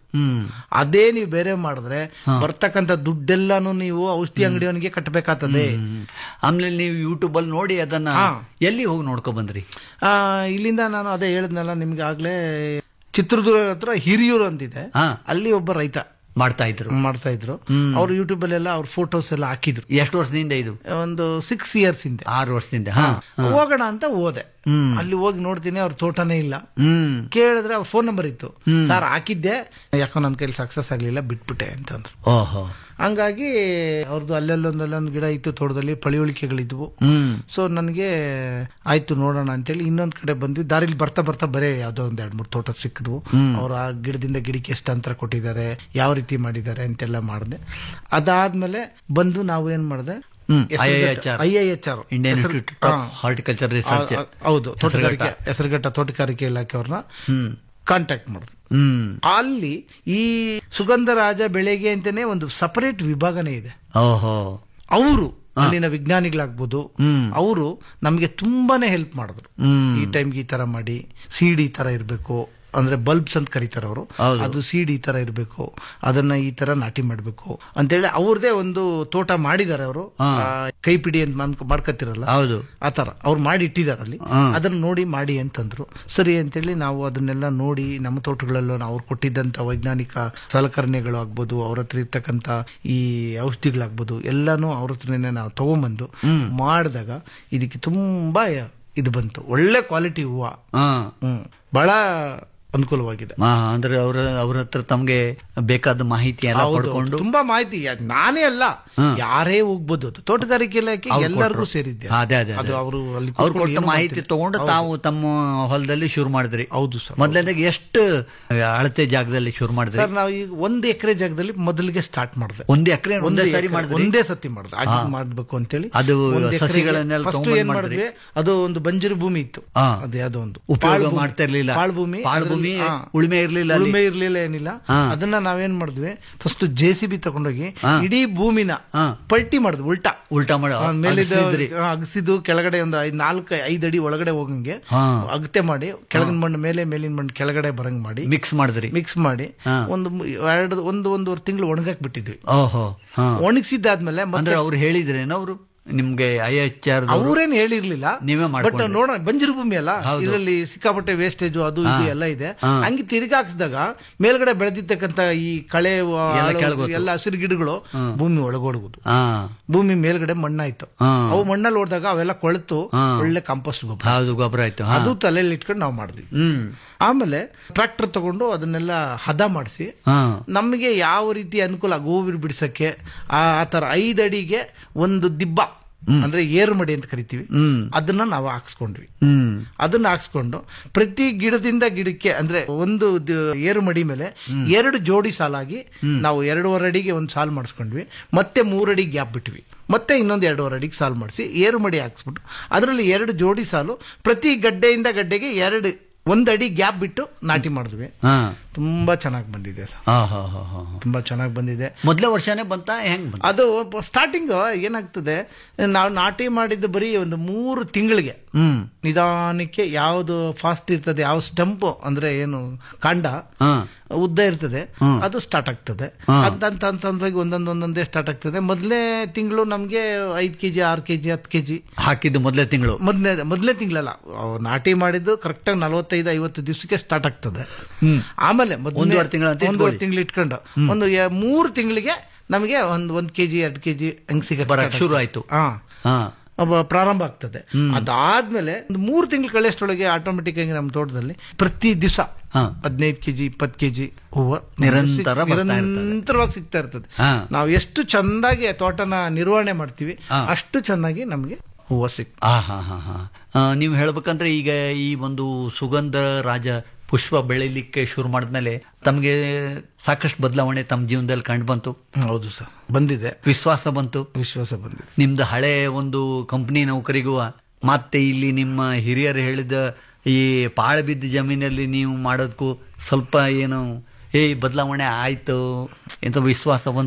Speaker 4: ಹ್ಮ್
Speaker 5: ಅದೇ ನೀವು ಬೇರೆ ಮಾಡಿದ್ರೆ ಬರ್ತಕ್ಕಂಥ ದುಡ್ಡೆಲ್ಲಾನು ನೀವು ಔಷಧಿ ಅಂಗಡಿಯವನಿಗೆ ಕಟ್ಟಬೇಕಾಗ್ತದೆ
Speaker 4: ಹ್ಮ್. ಆಮೇಲೆ ನೀವು ಯೂಟ್ಯೂಬ್ ಅಲ್ಲಿ ನೋಡಿ ಅದನ್ನ
Speaker 5: ಹಾ.
Speaker 4: ಎಲ್ಲಿ ಹೋಗಿ ನೋಡ್ಕೊ ಬಂದ್ರಿ
Speaker 5: ಆ, ಇಲ್ಲಿಂದ ನಾನು ಅದೇ ಹೇಳಿದ್ನಲ್ಲ ನಿಮ್ಗೆ ಆಗ್ಲೇ ಚಿತ್ರದುರ್ಗ ಹತ್ರ ಹಿರಿಯೂರು ಅಂತಿದೆ
Speaker 4: ಹಾ
Speaker 5: ಅಲ್ಲಿ ಒಬ್ಬ ರೈತ
Speaker 4: ಮಾಡ್ತಾ ಇದ್ರು
Speaker 5: ಮಾಡ್ತಾ ಇದ್ರು ಅವ್ರು ಯೂಟ್ಯೂಬ್ ಅಲ್ಲೆಲ್ಲ ಅವ್ರ ಫೋಟೋಸ್ ಎಲ್ಲ ಹಾಕಿದ್ರು
Speaker 4: ಎಷ್ಟು ವರ್ಷದಿಂದ ಇದು
Speaker 5: ಒಂದು ಸಿಕ್ಸ್ ಇಯರ್ಸ್ ಹಿಂದೆ
Speaker 4: ಆರು ವರ್ಷದಿಂದ ಹಾ
Speaker 5: ಹೋಗೋಣ ಅಂತ ಹೋದೆ
Speaker 4: ಹ್ಮ್.
Speaker 5: ಅಲ್ಲಿ ಹೋಗಿ ನೋಡ್ತೀನಿ ಅವ್ರ ತೋಟನೇ ಇಲ್ಲ
Speaker 4: ಹ್ಮ್
Speaker 5: ಕೇಳಿದ್ರೆ ಅವ್ರ ಫೋನ್ ನಂಬರ್ ಇತ್ತು ಸರ್ ಹಾಕಿದ್ದೆ ಯಾಕೋ ನನ್ನ ಕೈಲಿ ಸಕ್ಸಸ್ ಆಗ್ಲಿಲ್ಲ ಬಿಟ್ಬಿಟ್ಟೆ ಅಂತಂದ್ರು
Speaker 4: ಓಹೋ
Speaker 5: ಹಂಗಾಗಿ ಅವ್ರದ್ದು ಅಲ್ಲೆಲ್ಲೊಂದಲ್ಲೊಂದು ಗಿಡ ಇತ್ತು ತೋಟದಲ್ಲಿ ಪಳಿಯುಳಿಕೆಗಳಿದ್ವು
Speaker 4: ಹ್ಮ್
Speaker 5: ಸೊ ನನಗೆ ಆಯ್ತು ನೋಡೋಣ ಅಂತೇಳಿ ಇನ್ನೊಂದ್ ಕಡೆ ಬಂದ್ವಿ ದಾರಿಲಿ ಬರ್ತಾ ಬರ್ತಾ ಬರೇ ಯಾವ್ದೋ ಒಂದ್ ಎರಡ್ ಮೂರು ತೋಟ ಸಿಕ್ಕಿದ್ವು ಅವ್ರು ಆ ಗಿಡದಿಂದ ಗಿಡಕ್ಕೆ ಎಷ್ಟು ಅಂತರ ಕೊಟ್ಟಿದ್ದಾರೆ ಯಾವ ರೀತಿ ಮಾಡಿದ್ದಾರೆ ಅಂತೆಲ್ಲ ಮಾಡಿದೆ ಅದಾದ್ಮೇಲೆ ಬಂದು ನಾವು ಏನ್ ಮಾಡಿದೆ
Speaker 4: ಹ್ಮ್. IIHR.
Speaker 5: I I H R
Speaker 4: Indian Institute of Horticulture Research
Speaker 5: ಹೌದು ತೋಟಗಾರಿಕೆ ಹೆಸರುಘಟ್ಟ ತೋಟಗಾರಿಕೆ ಇಲಾಖೆಯವ್ರನ್ನ
Speaker 4: ಹ್ಮ್
Speaker 5: ಕಾಂಟ್ಯಾಕ್ಟ್ ಮಾಡಿದ್ವಿ
Speaker 4: ಹ್ಮ್
Speaker 5: ಅಲ್ಲಿ ಈ ಸುಗಂಧ ರಾಜ ಬೆಳೆಗೆ ಅಂತಾನೆ ಒಂದು ಸಪರೇಟ್ ವಿಭಾಗನೇ ಇದೆ
Speaker 4: ಓಹೋ
Speaker 5: ಅವರು ಅಲ್ಲಿನ ವಿಜ್ಞಾನಿಗಳಾಗ್ಬೋದು
Speaker 4: ಹ್ಮ್.
Speaker 5: ಅವರು ನಮಗೆ ತುಂಬಾನೇ ಹೆಲ್ಪ್ ಮಾಡಿದ್ರು
Speaker 4: ಹ್ಮ್
Speaker 5: ಈ ಟೈಮ್ಗೆ ಈ ತರ ಮಾಡಿ ಸೀಡ್ ಈ ತರ ಇರಬೇಕು ಅಂದ್ರೆ ಬಲ್ಬ್ಸ್ ಅಂತ ಕರೀತಾರೆ ಅವರು
Speaker 4: ಹೌದು.
Speaker 5: ಅದು ಸೀಡ್ ಈ ತರ ಇರಬೇಕು ಅದನ್ನ ಈ ತರ ನಾಟಿ ಮಾಡಬೇಕು ಅಂತೇಳಿ ಅವ್ರದೇ ಒಂದು ತೋಟ ಮಾಡಿದ್ದಾರೆ ಅವರು
Speaker 4: ಹಾ.
Speaker 5: ಕೈಪಿಡಿ ಅಂತ ಮಾಡ್- ಮಾಡ್ಕತ್ತಿರಲ್ಲ
Speaker 4: ಹೌದು
Speaker 5: ಆ ತರ ಅವ್ರು ಮಾಡಿ ಇಟ್ಟಿದ್ದಾರೆ ಅಲ್ಲಿ
Speaker 4: ಹಾ.
Speaker 5: ಅದನ್ನ ನೋಡಿ ಮಾಡಿ ಅಂತಂದ್ರು ಸರಿ ಅಂತೇಳಿ ನಾವು ಅದನ್ನೆಲ್ಲ ನೋಡಿ ನಮ್ಮ ತೋಟಗಳಲ್ಲೂ ನಾವು ಅವ್ರು ಕೊಟ್ಟಿದ್ದಂತ ವೈಜ್ಞಾನಿಕ ಸಲಕರಣೆಗಳು ಆಗ್ಬೋದು ಅವ್ರ ಹತ್ರ ಇರ್ತಕ್ಕಂತ ಈ ಔಷಧಿಗಳಾಗ್ಬೋದು ಎಲ್ಲಾನು ಅವ್ರ ಹತ್ರನೇ ನಾವು ತಗೊಂಬಂದು ಮಾಡಿದಾಗ ಇದಕ್ಕೆ ತುಂಬಾ ಇದು ಬಂತು ಒಳ್ಳೆ ಕ್ವಾಲಿಟಿ ಹೂವ
Speaker 4: ಹಾ
Speaker 5: ಹ್ಮ್ ಬಹಳ ಅನುಕೂಲವಾಗಿದೆ
Speaker 4: ಆ, ಅಂದ್ರೆ ಅವ್ರ ಅವ್ರ ಹತ್ರ ತಮ್ಗೆ ಬೇಕಾದ ಮಾಹಿತಿ ಎಲ್ಲ
Speaker 5: ಹೌದು,
Speaker 4: ಪಡ್ಕೊಂಡು
Speaker 5: ತುಂಬಾ ಮಾಹಿತಿ ಯಾ- ನಾನೇ ಅಲ್ಲ ಯಾರೇ ಹೋಗ್ಬೋದು ಅದು ತೋಟಗಾರಿಕೆ ಇಲಾಖೆ
Speaker 4: ಅವ್ರು
Speaker 5: ಎಲ್ಲರಿಗೂ
Speaker 4: ಕೊಟ್ರು.
Speaker 5: ಸೇರಿದ್ದೆ
Speaker 4: ಅದೇ ಅದೇ
Speaker 5: ಅದು
Speaker 4: ಅದೇ.
Speaker 5: ಅವರು ಅಲ್ಲಿ
Speaker 4: ಅವ್ರು
Speaker 5: ಕೂತ್ಕೊಂಡು
Speaker 4: ಕೊಟ್ಟ
Speaker 5: ಏನೂ
Speaker 4: ಮಾಹಿತಿ
Speaker 5: ಮಾಡ್ತಿಲ್ಲ.
Speaker 4: ತಗೊಂಡು
Speaker 5: ಹೌದು.
Speaker 4: ತಾವು ತಮ್ಮ ಹೊಲದಲ್ಲಿ ಶುರು ಮಾಡಿದ್ರಿ
Speaker 5: ಹೌದು ಸರ್
Speaker 4: ಮೊದಲನೇದಾಗಿ ಎಷ್ಟು ಅಳತೆ ಜಾಗದಲ್ಲಿ ಶುರು ಮಾಡಿದ್ರಿ
Speaker 5: ಸರ್ ನಾವು ಈಗ ಒಂದು ಎಕರೆ ಜಾಗದಲ್ಲಿ ಮೊದಲಿಗೆ ಸ್ಟಾರ್ಟ್ ಮಾಡಿದೆ
Speaker 4: ಒಂದು ಎಕರೆ ಒಂದೇ
Speaker 5: ಒಂದು
Speaker 4: ಸಾರಿ
Speaker 5: ಎಕರೆ-
Speaker 4: ಮಾಡಿದ್ರಿ
Speaker 5: ಒಂದೇ ಸತಿ ಮಾಡಿದೆ ಆಗಿ ಮಾಡ್ಬೇಕು ಅಂತೇಳಿ
Speaker 4: ಅದು
Speaker 5: ಒಂದು ಎಕರೆಗೆ
Speaker 4: ಸಸಿಗಳನ್ನೆಲ್ಲ
Speaker 5: first
Speaker 4: ತಗೊಂಬಂದ್
Speaker 5: ಏನ್
Speaker 4: ಮಾಡಿದ್ರಿ?
Speaker 5: ಮಾಡಿದ್ವಿ ಅದು ಒಂದು ಬಂಜರು ಭೂಮಿ ಇತ್ತು
Speaker 4: ಹಾ.
Speaker 5: ಅದು ಯಾವ್ದೋ ಒಂದು
Speaker 4: ಉಪಯೋಗ
Speaker 5: ಪಾಳು ಭೂಮಿ.
Speaker 4: ಮಾಡ್ತಾ ಇರ್ಲಿಲ್ಲ.
Speaker 5: ಪಾಳು ಭೂಮಿ
Speaker 4: ಪಾಳು
Speaker 5: ಅದ್ರಲ್ಲಿ-
Speaker 4: ಭೂಮಿ,
Speaker 5: ಹಾ.
Speaker 4: ಉಳುಮೆ ಇರ್ಲಿಲ್ಲ ಅಲ್ಲಿ.
Speaker 5: ಉಳುಮೆ ಇರ್ಲಿಲ್ಲ ಏನಿಲ್ಲ
Speaker 4: ಹಾ.
Speaker 5: ಅದನ್ನ ನಾವೇನ್ ಮಾಡಿದ್ವಿ ಫಸ್ಟ್ ಜೆ ಸಿ ಬಿ ತಗೊಂಡೋಗಿ
Speaker 4: ಹಾ.
Speaker 5: ಇಡೀ ಭೂಮಿನ
Speaker 4: ಹಾ.
Speaker 5: ಪಲ್ಟಿ ಮಾಡಿದ್ವಿ ಉಲ್ಟಾ
Speaker 4: ಉಲ್ಟಾ ಮಾಡಿ
Speaker 5: ಆ, ಮೇಲಿದ್ದ
Speaker 4: ಅಗಸಿದ್ರಿ.
Speaker 5: ಆ, ಅಗಸಿದ್ದು ಕೆಳಗಡೆ ಒಂದು ಐದ್ ನಾಲ್ಕು ಐದು ಅಡಿ ಒಳಗಡೆ ಹೋಗಂಗೆ
Speaker 4: ಹಾ.
Speaker 5: ಅಗತೆ ಮಾಡಿ ಕೆಳಗಿನ ಮಣ್ಣು ಮೇಲೆ ಮೇಲಿನ ಮಣ್ಣು ಕೆಳಗಡೆ ಬರಂಗ್ ಮಾಡಿ
Speaker 4: ಮಿಕ್ಸ್ ಮಾಡಿದ್ರಿ
Speaker 5: ಮಿಕ್ಸ್ ಮಾಡಿ
Speaker 4: ಹಾ.
Speaker 5: ಒಂದು ಮು- ಎರಡು ಒಂದು ಒಂದೂವರೆ ತಿಂಗಳು ಒಣಗಾಕ್ ಬಿಟ್ಟಿದ್ವಿ
Speaker 4: ಓಹೋ ಹಾ
Speaker 5: ಒಣಗಿಸಿದ್ದಾದ್ಮೇಲೆ
Speaker 4: ಅಂದ್ರೆ ಅವ್ರು ಹೇಳಿದ್ರೇನೋ ಅವರು ನಿಮ್ಗೆ ಐ ಎಚ್ ಆರ್
Speaker 5: ಅವ್ರೇನ್ ಹೇಳಿರ್ಲಿಲ್ಲ
Speaker 4: ನೀವೇ
Speaker 5: ಬಟ್
Speaker 4: ಮಾಡ್ಕೊಂಡ್ರಿ.
Speaker 5: ನೋಡೋಣ ಬಂಜರು ಭೂಮಿ ಅಲ್ಲ
Speaker 4: ಹೌದು.
Speaker 5: ಇದರಲ್ಲಿ ಸಿಕ್ಕಾಪಟ್ಟೆ ವೇಸ್ಟೇಜ್ ಅದು ಇದು ಎಲ್ಲ ಇದೆ
Speaker 4: ಹಾ.
Speaker 5: ಹಂಗೆ ತಿರುಗಿ ಹಾಕ್ಸಿದಾಗ ಮೇಲ್ಗಡೆ ಬೆಳೆದಿರ್ತಕ್ಕಂತ ಈ ಕಳೆ ವ-
Speaker 4: ಎಲ್ಲ
Speaker 5: ಆಳು-
Speaker 4: ಕೆಳಗೋತು.
Speaker 5: ಎಲ್ಲ ಹಸಿರು ಗಿಡಗಳು ಭೂಮಿ ಒಳಗೋಡುವುದು
Speaker 4: ಹಾ
Speaker 5: ಭೂಮಿ ಮೇಲ್ಗಡೆ ಮಣ್ಣಾಯ್ತು
Speaker 4: ಹಾ.
Speaker 5: ಅವು ಮಣ್ಣಲ್ಲಿ ಹೊಡೆದಾಗ ಅವೆಲ್ಲ ಕೊಳೆತು
Speaker 4: ಹಾ.
Speaker 5: ಒಳ್ಳೆ ಕಾಂಪೋಸ್ಟ್ ಗೊಬ್ಬರ
Speaker 4: ಹೌದು ಗೊಬ್ಬರ ಆಯ್ತು ಹಾ
Speaker 5: ಅದು ತಲೆಯಲ್ಲಿ ಇಟ್ಕೊಂಡು ನಾವು ಮಾಡಿದ್ವಿ
Speaker 4: ಹ್ಮ್
Speaker 5: ಆಮೇಲೆ ಟ್ರಾಕ್ಟರ್ ತಗೊಂಡು ಅದನ್ನೆಲ್ಲ ಹದ ಮಾಡಿಸಿ
Speaker 4: ಹಾ
Speaker 5: ನಮಗೆ ಯಾವ ರೀತಿ ಅನುಕೂಲ ಗೋವಿರ್ ಬಿಡಿಸಕ್ಕೆ ಆ ಆ ತರ ಐದು ಅಡಿಗೆ ಒಂದು ದಿಬ್ಬ ಅಂದ್ರೆ ಏರು ಮಡಿ ಅಂತ ಕರಿತೀವಿ
Speaker 4: ಹ್ಮ್
Speaker 5: ಅದನ್ನ ನಾವು ಹಾಕ್ಸ್ಕೊಂಡ್ವಿ
Speaker 4: ಹ್ಮ್
Speaker 5: ಅದನ್ನ ಹಾಕ್ಸ್ಕೊಂಡು ಪ್ರತಿ ಗಿಡದಿಂದ ಗಿಡಕ್ಕೆ ಅಂದ್ರೆ ಒಂದು ದ- ಏರು ಮಡಿ ಮೇಲೆ ಎರಡು ಜೋಡಿ ಸಾಲಾಗಿ ನಾವು ಎರಡೂವರೆ ಅಡಿಗೆ ಒಂದು ಸಾಲು ಮಾಡಿಸ್ಕೊಂಡ್ವಿ ಮತ್ತೆ ಮೂರಡಿ ಗ್ಯಾಪ್ ಬಿಟ್ವಿ ಮತ್ತೆ ಇನ್ನೊಂದು ಎರಡೂವರೆ ಅಡಿಗೆ ಸಾಲು ಮಾಡಿಸಿ ಏರು ಮಡಿ ಹಾಕ್ಸ್ಬಿಟ್ಟು ಅದರಲ್ಲಿ ಎರಡು ಜೋಡಿ ಸಾಲು ಪ್ರತಿ ಗಡ್ಡೆಯಿಂದ ಗಡ್ಡೆಗೆ ಎರಡು ಒಂದು ಅಡಿ ಗ್ಯಾಪ್ ಬಿಟ್ಟು ನಾಟಿ ಮಾಡಿದ್ವಿ
Speaker 4: ಹಾ
Speaker 5: ತುಂಬಾ ಚೆನ್ನಾಗಿ ಬಂದಿದೆ ಸರ್
Speaker 4: ಹಾ ಹಾ ಹಾ ಹಾ
Speaker 5: ತುಂಬಾ ಚೆನ್ನಾಗಿ ಬಂದಿದೆ
Speaker 4: ಮೊದಲೇ ವರ್ಷನೇ ಬಂತ ಹೆಂಗ್ ಬಂತ
Speaker 5: ಅದು ಸ್ಟಾರ್ಟಿಂಗ್ ಏನಾಗ್ತದೆ ನಾವು ನಾಟಿ ಮಾಡಿದ್ದು ಬರೀ ಒಂದು ಮೂರು ತಿಂಗಳಿಗೆ
Speaker 4: ಹ್ಮ್
Speaker 5: ನಿಧಾನಕ್ಕೆ ಯಾವುದು ಫಾಸ್ಟ್ ಇರ್ತದೆ ಯಾವ ಸ್ಟಂಪ್ ಅಂದ್ರೆ ಏನು ಕಾಂಡ
Speaker 4: ಹಾ
Speaker 5: ಉದ್ದ ಇರ್ತದೆ ಅದು ಸ್ಟಾರ್ಟ್ ಆಗ್ತದೆ ಅಂತ ಅಂತ ಅಂತ ಅಂದ್ವಾಗಿ ಒಂದೊಂದು ಒಂದೊಂದೇ ಸ್ಟಾರ್ಟ್ ಆಗ್ತದೆ ಮೊದಲನೇ ತಿಂಗಳು ನಮ್ಗೆ ಐದ್ ಕೆಜಿ ಆರು ಕೆಜಿ ಹತ್ತು ಕೆಜಿ
Speaker 4: ಹಾಕಿದ್ದು ಮೊದಲೇ ತಿಂಗಳು
Speaker 5: ಮೊದಲನೇ ಮೊದಲನೇ ತಿಂಗಳಲ್ಲ ಅವ್ ನಾಟಿ ಮಾಡಿದ್ದು ಕರೆಕ್ಟ್ ಆಗಿ ನಲವತ್ತೈದು ಐವತ್ತು ದಿವಸಕ್ಕೆ ಸ್ಟಾರ್ಟ್ ಆಗ್ತದೆ ಆಮೇಲೆ ಮೊದ್ಲನೇ-
Speaker 4: ಒಂದೂವರೆ ತಿಂಗಳು ಅಂತ
Speaker 5: ಒಂದೂವರೆ
Speaker 4: ಇಟ್ಕೊಳ್ಳಿ.
Speaker 5: ತಿಂಗಳು ಇಟ್ಕೊಂಡು ಒಂದು ಯ- ಮೂರು ತಿಂಗಳಿಗೆ ನಮಗೆ ಒಂದ್ ಒಂದ್ ಕೆಜಿ ಎರಡು ಕೆಜಿ ಹಂಗ್ ಸಿಗಕ್ಕೆ
Speaker 4: ಬರಕ್
Speaker 5: start
Speaker 4: ಶುರು
Speaker 5: ಆಗ್ತದೆ.
Speaker 4: ಆಯ್ತು.
Speaker 5: ಹಾ
Speaker 4: ಹಾ
Speaker 5: ಅವ ಪ್ರಾರಂಭ ಆಗ್ತದೆ ಅದಾದ್ಮೇಲೆ ಒಂದು ಮೂರು ತಿಂಗಳು ಕಳೆಯಷ್ಟೊಳಗೆ ಆಟೋಮೆಟಿಕ್ ಆಗಿ ನಮ್ಮ ತೋಟದಲ್ಲಿ ಪ್ರತಿ ದಿವಸ
Speaker 4: ಹಾ.
Speaker 5: ಹದಿನೈದು ಕೆಜಿ ಇಪ್ಪತ್ತು ಕೆಜಿ ಹೂವು
Speaker 4: ನಿರಂತರ ಬರ್ತಾ ಇರ್ತದೆ.
Speaker 5: ನಿರಂತರವಾಗಿ ಸಿಗ್ತಾ ಇರ್ತದೆ
Speaker 4: ಹಾ.
Speaker 5: ನಾವು ಎಷ್ಟು ಚಂದಾಗಿ ಆ ತೋಟನ ನಿರ್ವಹಣೆ ಮಾಡ್ತೀವಿ
Speaker 4: ಹಾ.
Speaker 5: ಅಷ್ಟು ಚೆನ್ನಾಗಿ ನಮಗೆ ಹೂವು ಸಿಕ್
Speaker 4: ಆ ಹಾ ಹಾ ಹಾ ಆ, ನೀವು ಹೇಳ್ಬೇಕಂದ್ರೆ ಈಗ ಈ ಒಂದು ಸುಗಂಧ ರಾಜ ಪುಷ್ಪ ಬೆಳಿಲಿಕ್ಕೆ ಶುರು ಮಾಡಿದ್ಮೇಲೆ ತಮಗೆ ಸಾಕಷ್ಟು ಬದಲಾವಣೆ ತಮ್ಮ ಜೀವನದಲ್ಲಿ ಕಂಡು ಬಂತು
Speaker 5: ಹೌದು ಸರ್ ಬಂದಿದೆ
Speaker 4: ವಿಶ್ವಾಸ ಬಂತು
Speaker 5: ವಿಶ್ವಾಸ ಬಂದಿದೆ
Speaker 4: ನಿಮ್ದು ಹಳೆ ಒಂದು ಕಂಪನಿ ನೌಕರಿಗೂ ಮತ್ತೆ ಇಲ್ಲಿ ನಿಮ್ಮ ಹಿರಿಯರು ಹೇಳಿದ ಈ ಪಾಳು ಬಿದ್ದ ಜಮೀನಲ್ಲಿ ನೀವು ಮಾಡೋದಕ್ಕೂ ಸ್ವಲ್ಪ ಏನು ಏ ಬದಲಾವಣೆ ಆಯ್ತು ಎಂತ ವಿಶ್ವಾಸ ಬಂತು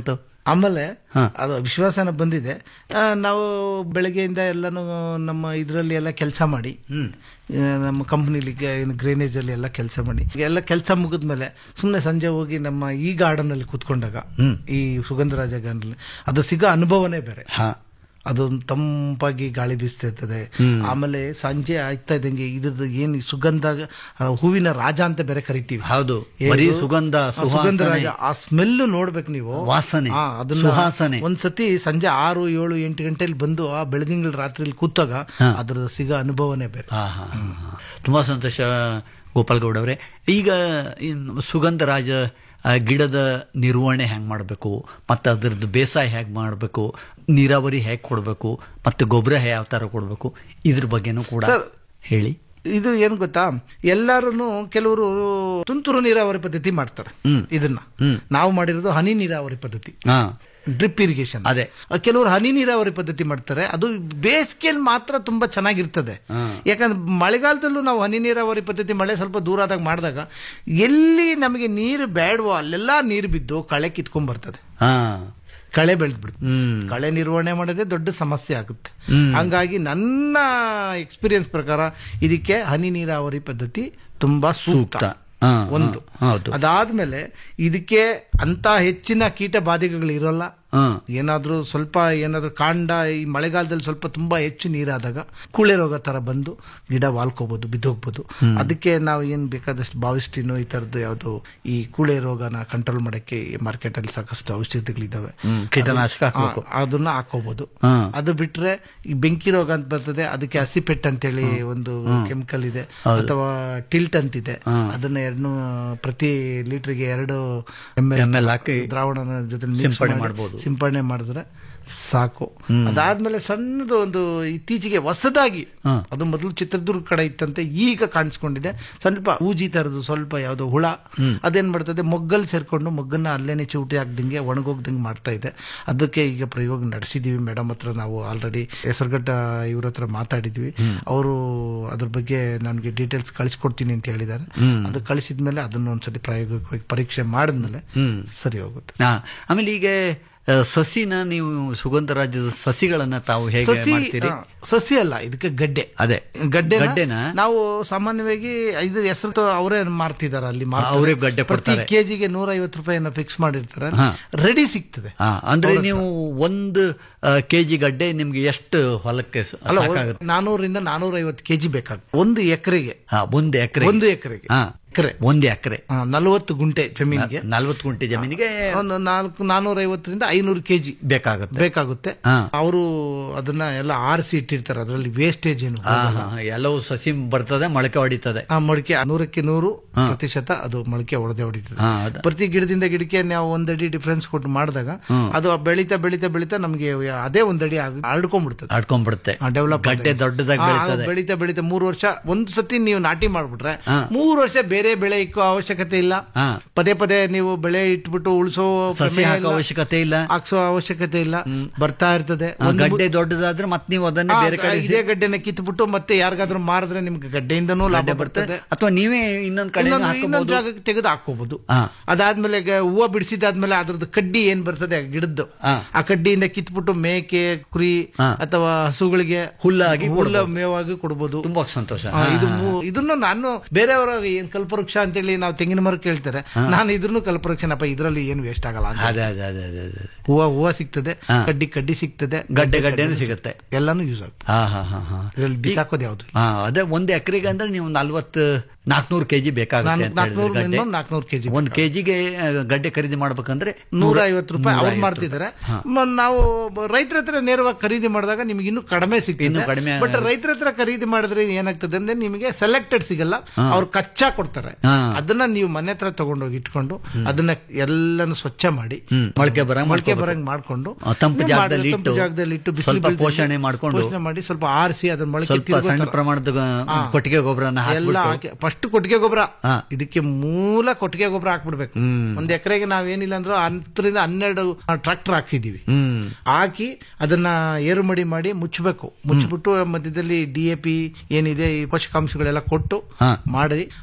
Speaker 5: ಆಮೇಲೆ
Speaker 4: ಹಾ.
Speaker 5: ಅದು ವಿಶ್ವಾಸನ ಬಂದಿದೆ ಆ, ನಾವು ಬೆಳಗ್ಗೆಯಿಂದ ಎಲ್ಲಾನು ನಮ್ಮ ಇದರಲ್ಲಿ ಎಲ್ಲ ಕೆಲಸ ಮಾಡಿ ಆ, ನಮ್ಮ ಕಂಪ್ನಿಲಿ ಗ್ರೇನೇಜ್ ಅಲ್ಲಿ ಎಲ್ಲ ಕೆಲಸ ಮಾಡಿ ಎಲ್ಲ ಕೆಲಸ ಮುಗಿದ್ಮೇಲೆ ಸುಮ್ಮನೆ ಸಂಜೆ ಹೋಗಿ ನಮ್ಮ ಈ ಗಾರ್ಡನ್ ಅಲ್ಲಿ ಕೂತ್ಕೊಂಡಾಗ ಈ ಸುಗಂಧರಾಜ ಗಾರ್ಡನ್ ಅದು ಸಿಗೋ ಅನುಭವನೇ ಬೇರೆ
Speaker 4: ಹಾ
Speaker 5: ಅದು ತಂಪಾಗಿ ಗಾಳಿ ಬೀಸ್ತಾ ಇರ್ತದೆ ಆಮೇಲೆ ಸಂಜೆ ಆಗ್ತಾ ಇದ್ದಂಗೆ ಇದ್ರದ್ದು ಏನು ಈ ಸುಗಂಧ ಆ, ಹೂವಿನ ರಾಜ ಅಂತ ಬೇರೆ ಕರಿತೀವಿ
Speaker 4: ಹೌದು
Speaker 5: ಏನು?
Speaker 4: ಬರೀ ಸುಗಂಧ
Speaker 5: ಆ, ಸುಗಂಧ
Speaker 4: ಸುವಾಸನೆ
Speaker 5: ರಾಜ ಆ ಸ್ಮೆಲ್ ನೋಡ್ಬೇಕು ನೀವು
Speaker 4: ವಾಸನೆ,
Speaker 5: ಆ, ಅದನ್ನ
Speaker 4: ಸುವಾಸನೆ.
Speaker 5: ಒಂದ್ಸತಿ ಸಂಜೆ ಆರು ಏಳು ಎಂಟು ಗಂಟೆಲಿ ಬಂದು ಆ ಬೆಳದಿಂಗಳ ರಾತ್ರಿಲಿ ಕೂತಾಗ ಅದ್ರ ಸಿಗೋ ಅನುಭವನೇ ಬೇರೆ
Speaker 4: ಹಾ ಹಾ ಹಾ, ಹಾ. ತುಂಬಾ ಸಂತೋಷ ಗೋಪಾಲ್ ಗೌಡ ಅವರೇ ಈಗ ಇನ್ನು ಸುಗಂಧರಾಜ ಆ, ಗಿಡದ ನಿರ್ವಹಣೆ ಹೆಂಗ್ ಮಾಡಬೇಕು ಮತ್ತೆ ಅದರದ್ದು ಬೇಸಾಯ ಹೇಗೆ ಮಾಡಬೇಕು ನೀರಾವರಿ ಹೇಗೆ ಕೊಡಬೇಕು ಮತ್ತೆ ಗೊಬ್ಬರ ಯಾವ ತರ ಕೊಡಬೇಕು ಇದ್ರ ಬಗ್ಗೆನೂ ಕೂಡ
Speaker 5: ಸರ್,
Speaker 4: ಹೇಳಿ
Speaker 5: ಇದು ಏನ್ ಗೊತ್ತಾ ಎಲ್ಲಾರು ಕೆಲವರು ತುಂತುರು ನೀರಾವರಿ ಪದ್ಧತಿ ಮಾಡ್ತಾರೆ ಇದನ್ನ ನಾವು ಮಾಡಿರೋದು ಹನಿ ನೀರಾವರಿ ಪದ್ಧತಿ
Speaker 4: ಹಾ
Speaker 5: ಡ್ರಿಪ್ ಇರಿಗೇಷನ್
Speaker 4: ಅದೇ.
Speaker 5: ಕೆಲವರು ಹನಿ ನೀರಾವರಿ ಪದ್ಧತಿ ಮಾಡ್ತಾರೆ ಅದು ಬೇಸಿಗೆಯಲ್ಲಿ ಮಾತ್ರ ತುಂಬಾ ಚೆನ್ನಾಗಿರ್ತದೆ ಯಾಕಂದ್ರೆ ಮಳೆಗಾಲದಲ್ಲೂ ನಾವು ಹನಿ ನೀರಾವರಿ ಪದ್ಧತಿ ಮಳೆ ಸ್ವಲ್ಪ ದೂರ ಆದಾಗ ಮಾಡಿದಾಗ ಎಲ್ಲಿ ನಮಗೆ ನೀರು ಬೇಡವೋ ಅಲ್ಲೆಲ್ಲ ನೀರು ಬಿದ್ದು ಕಳೆ ಕಿತ್ಕೊಂಡ್ ಬರ್ತದೆ
Speaker 4: ಹಾ
Speaker 5: ಕಳೆ ಬೆಳೆದ್ಬಿಡುತ್ತೆ
Speaker 4: ಹ್ಮ್
Speaker 5: ಕಳೆ ನಿರ್ವಹಣೆ ಮಾಡೋದೇ ದೊಡ್ಡ ಸಮಸ್ಯೆ ಆಗುತ್ತೆ ಹಂಗಾಗಿ ನನ್ನ ಎಕ್ಸ್ಪೀರಿಯನ್ಸ್ ಪ್ರಕಾರ ಇದಕ್ಕೆ ಹನಿ ನೀರಾವರಿ ಪದ್ಧತಿ ತುಂಬಾ ಸೂಕ್ತ
Speaker 4: ಸೂಕ್ತ. ಹಾ,
Speaker 5: ಒಂದು
Speaker 4: ಹಾ, ಹೌದು.
Speaker 5: ಅದಾದ್ಮೇಲೆ ಇದಕ್ಕೆ ಅಂತ ಹೆಚ್ಚಿನ ಕೀಟ ಬಾಧೆಗಳು ಇರೋಲ್ಲ
Speaker 4: ಹಾ
Speaker 5: ಏನಾದ್ರೂ ಸ್ವಲ್ಪ ಏನಾದ್ರೂ ಕಾಂಡ ಈ ಮಳೆಗಾಲದಲ್ಲಿ ಸ್ವಲ್ಪ ತುಂಬಾ ಹೆಚ್ಚು ನೀರಾದಾಗ ಕುಳೆ ರೋಗ ತರ ಬಂದು ಗಿಡ ವಾಲ್ಕೋಬಹುದು ಬಿದ್ದೋಗ್ಬೋದು ಅದಕ್ಕೆ ನಾವು ಏನ್ ಬೇಕಾದಷ್ಟು ಬಾವಿಸ್ಟಿನೋ ಈ ತರದ್ದು ಯಾವುದು ಈ ಕುಳೆ ರೋಗನ ಕಂಟ್ರೋಲ್ ಮಾಡಕ್ಕೆ ಮಾರ್ಕೆಟ್ ಅಲ್ಲಿ ಸಾಕಷ್ಟು ಔಷಧಿಗಳಿದಾವೆ
Speaker 4: ಹ್ಮ್, ಕೀಟನಾಶಕ ಹಾಕ್ಬೇಕು.
Speaker 5: ಆ, ಅದನ್ನ ಹಾಕೋಬಹುದು
Speaker 4: ಹಾ.
Speaker 5: ಅದು ಬಿಟ್ರೆ ಈ ಬೆಂಕಿ ರೋಗ ಅಂತ ಬರ್ತದೆ ಅದಕ್ಕೆ ಹಸಿಪೆಟ್ ಅಂತೇಳಿ ಒಂದು ಕೆಮಿಕಲ್ ಇದೆ ಅಥವಾ ಟಿಲ್ಟ್ ಅಂತಿದೆ ಅದನ್ನ ಎರಡು ಪ್ರತಿ ಲೀಟರ್ಗೆ ಎರಡು ಎಂ
Speaker 4: ML ಹಾಕಿ
Speaker 5: ದ್ರಾವಣನ ಜೊತೆ
Speaker 4: ಸಿಂಪಡಣೆ ಮಾಡ್ಬೋದು.
Speaker 5: ಸಿಂಪಡಣೆ ಮಾಡಿದ್ರೆ ಸಾಕು ಅದಾದ್ಮೇಲೆ ಸಣ್ಣದು ಒಂದು ಇತ್ತೀಚೆಗೆ ಹೊಸದಾಗಿ
Speaker 4: ಹಾ.
Speaker 5: ಅದು ಮೊದಲು ಚಿತ್ರದುರ್ಗ ಕಡೆ ಇತ್ತಂತೆ ಈಗ ಕಾಣಿಸ್ಕೊಂಡಿದೆ ಸ್ವಲ್ಪ ಊಜಿ ತರದು ಸ್ವಲ್ಪ ಯಾವ್ದೋ ಹುಳ ಅದೇನ್ ಮಾಡ್ತದೆ ಮೊಗ್ಗಲ್ ಸೇರ್ಕೊಂಡು ಮೊಗ್ಗನ್ನ ಅಲ್ಲೇನೆ ಚೂಟಿ ಹಾಕ್ದಂಗೆ ಒಣಗೋಗ್ದಂಗೆ ಮಾಡ್ತಾ ಇದೆ ಅದಕ್ಕೆ ಈಗ ಪ್ರಯೋಗ ನಡೆಸಿದೀವಿ ಮೇಡಮ್ ಹತ್ರ ನಾವು ಆಲ್ರೆಡಿ ಹೆಸರುಘಟ್ಟ ಇವ್ರ ಹತ್ರ ಮಾತಾಡಿದ್ವಿ ಅವರು ಅದ್ರ ಬಗ್ಗೆ ನನಗೆ ಡೀಟೇಲ್ಸ್ ಕಳಿಸ್ಕೊಡ್ತೀನಿ ಅಂತ ಹೇಳಿದ್ದಾರೆ ಅದು ಕಳಿಸಿದ್ಮೇಲೆ ಅದನ್ನ ಒಂದ್ಸತಿ ಪ್ರಾಯೋಗಿಕವಾಗಿ ಪರೀಕ್ಷೆ ಮಾಡಿದ್ಮೇಲೆ ಸರಿ ಹೋಗುತ್ತೆ
Speaker 4: ಹಾ ಆಮೇಲೆ ಈಗ ಆ, ಸಸಿನ ನೀವು ಸುಗಂಧರಾಜದ ಸಸಿಗಳನ್ನ ತಾವು ಹೇಗೆ
Speaker 5: ಸಸಿ
Speaker 4: ಮಾಡ್ತೀರಿ
Speaker 5: ಆ, ಸಸಿ ಅಲ್ಲ ಇದಕ್ಕೆ ಗಡ್ಡೆ
Speaker 4: ಅದೇ
Speaker 5: ಗಡ್ಡೆ
Speaker 4: ಗಡ್ಡೆನ
Speaker 5: ನಾವು ಸಾಮಾನ್ಯವಾಗಿ ಇದು ಹೆಸರು ಅವರೇ ಮಾರ್ತಿದಾರೆ ಅಲ್ಲಿ ಮಾರ್ತಾರೆ.
Speaker 4: ಅವರೇ ಗಡ್ಡೆ
Speaker 5: ಪ್ರತಿ
Speaker 4: ಕೊಡ್ತಾರೆ.
Speaker 5: ಕೆಜಿಗೆ ನೂರ ಐವತ್ತು ರೂಪಾಯಿನ ಫಿಕ್ಸ್ ಮಾಡಿರ್ತಾರೆ
Speaker 4: ಹಾ.
Speaker 5: ರೆಡಿ ಸಿಗ್ತದೆ
Speaker 4: ಹಾ, ಅಂದ್ರೆ ನೀವು ಒಂದು ಕೆಜಿ ಗಡ್ಡೆ ನಿಮ್ಗೆ ಎಷ್ಟು ಹೊಲಕ್ಕೆ ಸ-
Speaker 5: ಅಲ್ಲ
Speaker 4: ಸಾಕಾಗುತ್ತೆ
Speaker 5: ನಾನೂರಿಂದ ನಾನೂರ ಐವತ್ತು ಕೆಜಿ ಬೇಕಾಗುತ್ತೆ ಒಂದು ಎಕರೆಗೆ
Speaker 4: ಹಾ, ಒಂದು ಎಕರೆ
Speaker 5: ಒಂದು ಎಕರೆಗೆ
Speaker 4: ಹಾ
Speaker 5: ಎಕರೆ
Speaker 4: ಒಂದು ಎಕರೆ
Speaker 5: ನಲವತ್ತು ಗುಂಟೆ ಜಮೀನಿಗೆ
Speaker 4: ನಲ್ವತ್ತು ಗುಂಟೆ ಜಮೀನಿಗೆ
Speaker 5: ಒಂದು ನಾಲ್ಕು ನಾನೂರ ಐವತ್ತರಿಂದ ಐನೂರು ಕೆಜಿ
Speaker 4: ಬೇಕಾಗುತ್ತೆ
Speaker 5: ಬೇಕಾಗುತ್ತೆ
Speaker 4: ಹಾ.
Speaker 5: ಅವರು ಅದನ್ನ ಎಲ್ಲ ಆರಿಸಿ ಇಟ್ಟಿರ್ತಾರೆ ಅದರಲ್ಲಿ ವೇಸ್ಟೇಜ್ ಏನು
Speaker 4: ಹಾ, ಹಾ, ಎಲ್ಲವೂ ಸಸಿ ಬರ್ತದೆ ಮೊಳಕೆ ಹೊಡಿತದೆ
Speaker 5: ಆ ಮೊಳಕೆ ನೂರಕ್ಕೆ ನೂರು ಪ್ರತಿಶತ ಅದು ಮೊಳಕೆ ಹೊಡೆದೇ ಹೊಡಿತದೆ
Speaker 4: ಹಾ, ಅದು.
Speaker 5: ಪ್ರತಿ ಗಿಡದಿಂದ ಗಿಡಕ್ಕೆ ನಾವು ಒಂದಡಿ ಡಿಫ್ರೆನ್ಸ್ ಕೊಟ್ಟು ಮಾಡಿದಾಗ ಅದು ಬೆಳೀತಾ ಬೆಳೀತಾ ಬೆಳೀತಾ ನಮಗೆ ಅದೇ ಒಂದಡಿ ಆಗಿ ಹರಡ್ಕೊಂಡ್ಬಿಡ್ತದೆ
Speaker 4: ಆಡ್ಕೊಂಡ್ಬಿಡುತ್ತೆ
Speaker 5: ಡೆವಲಪ್
Speaker 4: ಗಡ್ಡೆ ದೊಡ್ಡದಾಗಿ ಬೆಳೀತದೆ
Speaker 5: ಬೆಳೀತಾ ಬೆಳೀತಾ ಮೂರು ವರ್ಷ ಒಂದು ಸತಿ ನೀವು ನಾಟಿ ಮಾಡ್ಬಿಟ್ರೆ ಮೂರು ವರ್ಷ ಬೇರೆ ಬೆಳೆ ಇಕ್ಕೋ ಅವಶ್ಯಕತೆ ಇಲ್ಲ
Speaker 4: ಹಾ.
Speaker 5: ಪದೇ ಪದೇ ನೀವು ಬೆಳೆ ಇಟ್ಬಿಟ್ಟು ಉಳಿಸೋ
Speaker 4: ಸಸಿ
Speaker 5: ಪ್ರಮೇಯ
Speaker 4: ಹಾಕೋ
Speaker 5: ಇಲ್ಲ.
Speaker 4: ಅವಶ್ಯಕತೆ ಇಲ್ಲ
Speaker 5: ಹಾಕ್ಸೋ ಅವಶ್ಯಕತೆ ಇಲ್ಲ ಬರ್ತಾ ಇರ್ತದೆ
Speaker 4: ಆ,
Speaker 5: ಒಂದು
Speaker 4: ಗಡ್ಡೆ ದೊಡ್ಡದಾದ್ರೆ ಮತ್ತೆ ನೀವು ಅದನ್ನೇ
Speaker 5: ಆ,
Speaker 4: ಬೇರೆ ಕಡೆ
Speaker 5: ಇದೇ ಗಡ್ಡೆನ ಕಿತ್ಬಿಟ್ಟು ಮತ್ತೆ ಯಾರಿಗಾದ್ರೂ ಮಾರಿದ್ರೆ ನಿಮ್ಗೆ ಗಡ್ಡೆಯಿಂದನೂ ಲಾಭ
Speaker 4: ಗಡ್ಡೆ ಬರ್ತದೆ
Speaker 5: ಬರ್ತದೆ
Speaker 4: ಅಥವಾ ನೀವೇ ಇನ್ನೊಂದ್ ಕಡೆ
Speaker 5: ಇನ್ನೊಂದು ಇನ್ನೊಂದು
Speaker 4: ಹಾಕಬಹುದು
Speaker 5: ಜಾಗಕ್ಕೆ ತೆಗೆದು ಹಾಕೋಬಹುದು
Speaker 4: ಹಾ.
Speaker 5: ಅದಾದ್ಮೇಲೆ ಗ- ಹೂವು ಬಿಡಿಸಿದಾದ್ಮೇಲೆ ಅದ್ರದ್ದು ಕಡ್ಡಿ ಏನ್ ಬರ್ತದೆ ಆ ಗಿಡದ್ದು
Speaker 4: ಹಾ.
Speaker 5: ಆ ಕಡ್ಡಿಯಿಂದ ಕಿತ್ಬಿಟ್ಟು ಮೇಕೆ ಕುರಿ
Speaker 4: ಹಾ.
Speaker 5: ಅಥವಾ ಹಸುಗಳಿಗೆ
Speaker 4: ಹುಲ್ಲಾಗಿ
Speaker 5: ಹುಲ್ಲ ಮೇವಾಗಿ ಕೊಡ್ಬೋದು
Speaker 4: ತುಂಬಾ ಸಂತೋಷ
Speaker 5: ಆ, ಇದು ಮೂ- ಇದನ್ನು ನಾನು ಬೇರೆಯವರ ಏನ್ ಕಲ್ಪವೃಕ್ಷ ಅಂತೇಳಿ ನಾವು ತೆಂಗಿನ ಮರ ಕೇಳ್ತಾರೆ ನಾನು ಇದ್ರೂ ಕಲ್ಪವೃಕ್ಷನಪ್ಪ ಇದ್ರಲ್ಲಿ ಏನು ವೇಸ್ಟ್ ಆಗಲ್ಲ ಅಂತ
Speaker 4: ಅದೇ ಅದೇ ಅದೇ ಅದೇ ಅದೇ
Speaker 5: ಹೂವ ಹೂವ ಸಿಗ್ತದೆ
Speaker 4: ಹಾ.
Speaker 5: ಕಡ್ಡಿ ಕಡ್ಡಿ ಸಿಗ್ತದೆ
Speaker 4: ಗಡ್ಡೆ ಗಡ್ಡೆನೂ ಸಿಗುತ್ತೆ
Speaker 5: ಎಲ್ಲಾನು ಯೂಸ್ ಆಗ್ತದೆ
Speaker 4: ಹಾ ಹಾ ಹಾ ಹಾ
Speaker 5: ಇದ್ರಲ್ಲಿ ಬಿಸಾಕೋದು ಯಾವ್ದು
Speaker 4: ಹಾ ಅದೇ ಒಂದ್ ಎಕರೆಗೆ ಅಂದ್ರೆ ನೀವು ನಲ್ವತ್ತು ನಾಲ್ಕನೂರು ಕೆಜಿ ಬೇಕಾಗುತ್ತೆ ಅಂತ ಹೇಳಿದ್ರೆ
Speaker 5: ನಾಲ್ಕನೂರು
Speaker 4: ಗಡ್ಡೆ
Speaker 5: ಮಿನಿಮಮ್ ನಾಲ್ಕನೂರು ಕೆಜಿ
Speaker 4: ಒಂದ್ ಕೆಜಿಗೆ ಗಡ್ಡೆ ಖರೀದಿ ಮಾಡ್ಬೇಕಂದ್ರೆ
Speaker 5: ನೂರ ಐವತ್ತು ರೂಪಾಯಿ ಅವ್ರು
Speaker 4: 150
Speaker 5: ಮಾಡ್ತಿದ್ದಾರೆ ಮ- ನಾವು ಬ- ರೈತರ ಹತ್ರ ನೇರವಾಗಿ ಖರೀದಿ ಮಾಡಿದಾಗ ನಿಮ್ಗೆ ಇನ್ನೂ ಕಡಿಮೆ
Speaker 4: ಇನ್ನೂ
Speaker 5: ಸಿಗ್ತದೆ
Speaker 4: ಕಡಿಮೆ
Speaker 5: ಬಟ್ ರೈತರ ಹತ್ರ ಖರೀದಿ ಮಾಡಿದ್ರೆ ಏನಾಗ್ತದೆ ಅಂದ್ರೆ ನಿಮಗೆ ಸೆಲೆಕ್ಟೆಡ್ ಸಿಗಲ್ಲ ಅವ್ರು ಕಚ್ಚಾ ಕೊಡ್ತಾರೆ
Speaker 4: ಹಾ.
Speaker 5: ಅದನ್ನ ನೀವು ಮನೆ ಹತ್ರ ತಗೊಂಡೋಗಿ ಇಟ್ಕೊಂಡು ಅದನ್ನ ಎಲ್ಲಾನು ಸ್ವಚ್ಛ ಮಾಡಿ
Speaker 4: ಹ್ಮ್, ಮೊಳಕೆ ಬರಂಗ್
Speaker 5: ಮೊಳಕೆ
Speaker 4: ಮಾಡ್ಕೋಬೇಕು.
Speaker 5: ಬರಂಗ್ ಮಾಡ್ಕೊಂಡು
Speaker 4: ಆ, ತಂಪು
Speaker 5: ನೀವು
Speaker 4: ಜಾಗದಲ್ಲಿ
Speaker 5: ಮಾಡಿ- ತಂಪು
Speaker 4: ಇಟ್ಟು,
Speaker 5: ಜಾಗದಲ್ಲಿ ಇಟ್ಟು ಬಿಸಿಲು
Speaker 4: ಸ್ವಲ್ಪ
Speaker 5: ಬೀಳ್ದಂಗೆ
Speaker 4: ಪೋಷಣೆ ಮಾಡ್ಕೊಂಡು,
Speaker 5: ಪೋಷಣೆ ಮಾಡಿ ಸ್ವಲ್ಪ ಆರಿಸಿ ಅದನ್ನ ಮೊಳಕೆ
Speaker 4: ಸ್ವಲ್ಪ
Speaker 5: ತಿರುಗೋ
Speaker 4: ಸಣ್ಣ
Speaker 5: ತರ-
Speaker 4: ಪ್ರಮಾಣದ
Speaker 5: ಹಾ.
Speaker 4: ಕೊಟ್ಟಿಗೆ ಗೊಬ್ಬರನ
Speaker 5: ಎಲ್ಲ
Speaker 4: ಹಾಕ್ಬಿಟ್ಟು
Speaker 5: ಹಾಕಿ ಫಸ್ಟ್ ಕೊಟ್ಟಿಗೆ ಗೊಬ್ಬರ
Speaker 4: ಹಾ.
Speaker 5: ಇದಕ್ಕೆ ಮೂಲ ಕೊಟ್ಟಿಗೆ ಗೊಬ್ಬರ ಹಾಕ್ಬಿಡ್ಬೇಕು
Speaker 4: ಹ್ಮ್.
Speaker 5: ಒಂದ್ ಎಕರೆಗೆ ನಾವೇನಿಲ್ಲ ಅಂದ್ರೂ ಹತ್ತರಿಂದ ಹನ್ನೆರಡು ಟ್ರಾಕ್ಟರ್ ಹಾಕಿದೀವಿ
Speaker 4: ಹ್ಮ್
Speaker 5: ಹಾಕಿ ಅದನ್ನ ಏರುಮಡಿ ಮಾಡಿ ಮುಚ್ಚಬೇಕು ಮುಚ್ಚಿಬಿಟ್ಟು ಮಧ್ಯದಲ್ಲಿ ಡಿ ಎ ಪಿ ಏನಿದೆ ಈ ಪೋಷಕಾಂಶಗಳೆಲ್ಲ ಕೊಟ್ಟು
Speaker 4: ಹಾ.
Speaker 5: ಮಾಡಿ ಆಮೇಲೆ ಕೊಡ್ಬೇಕು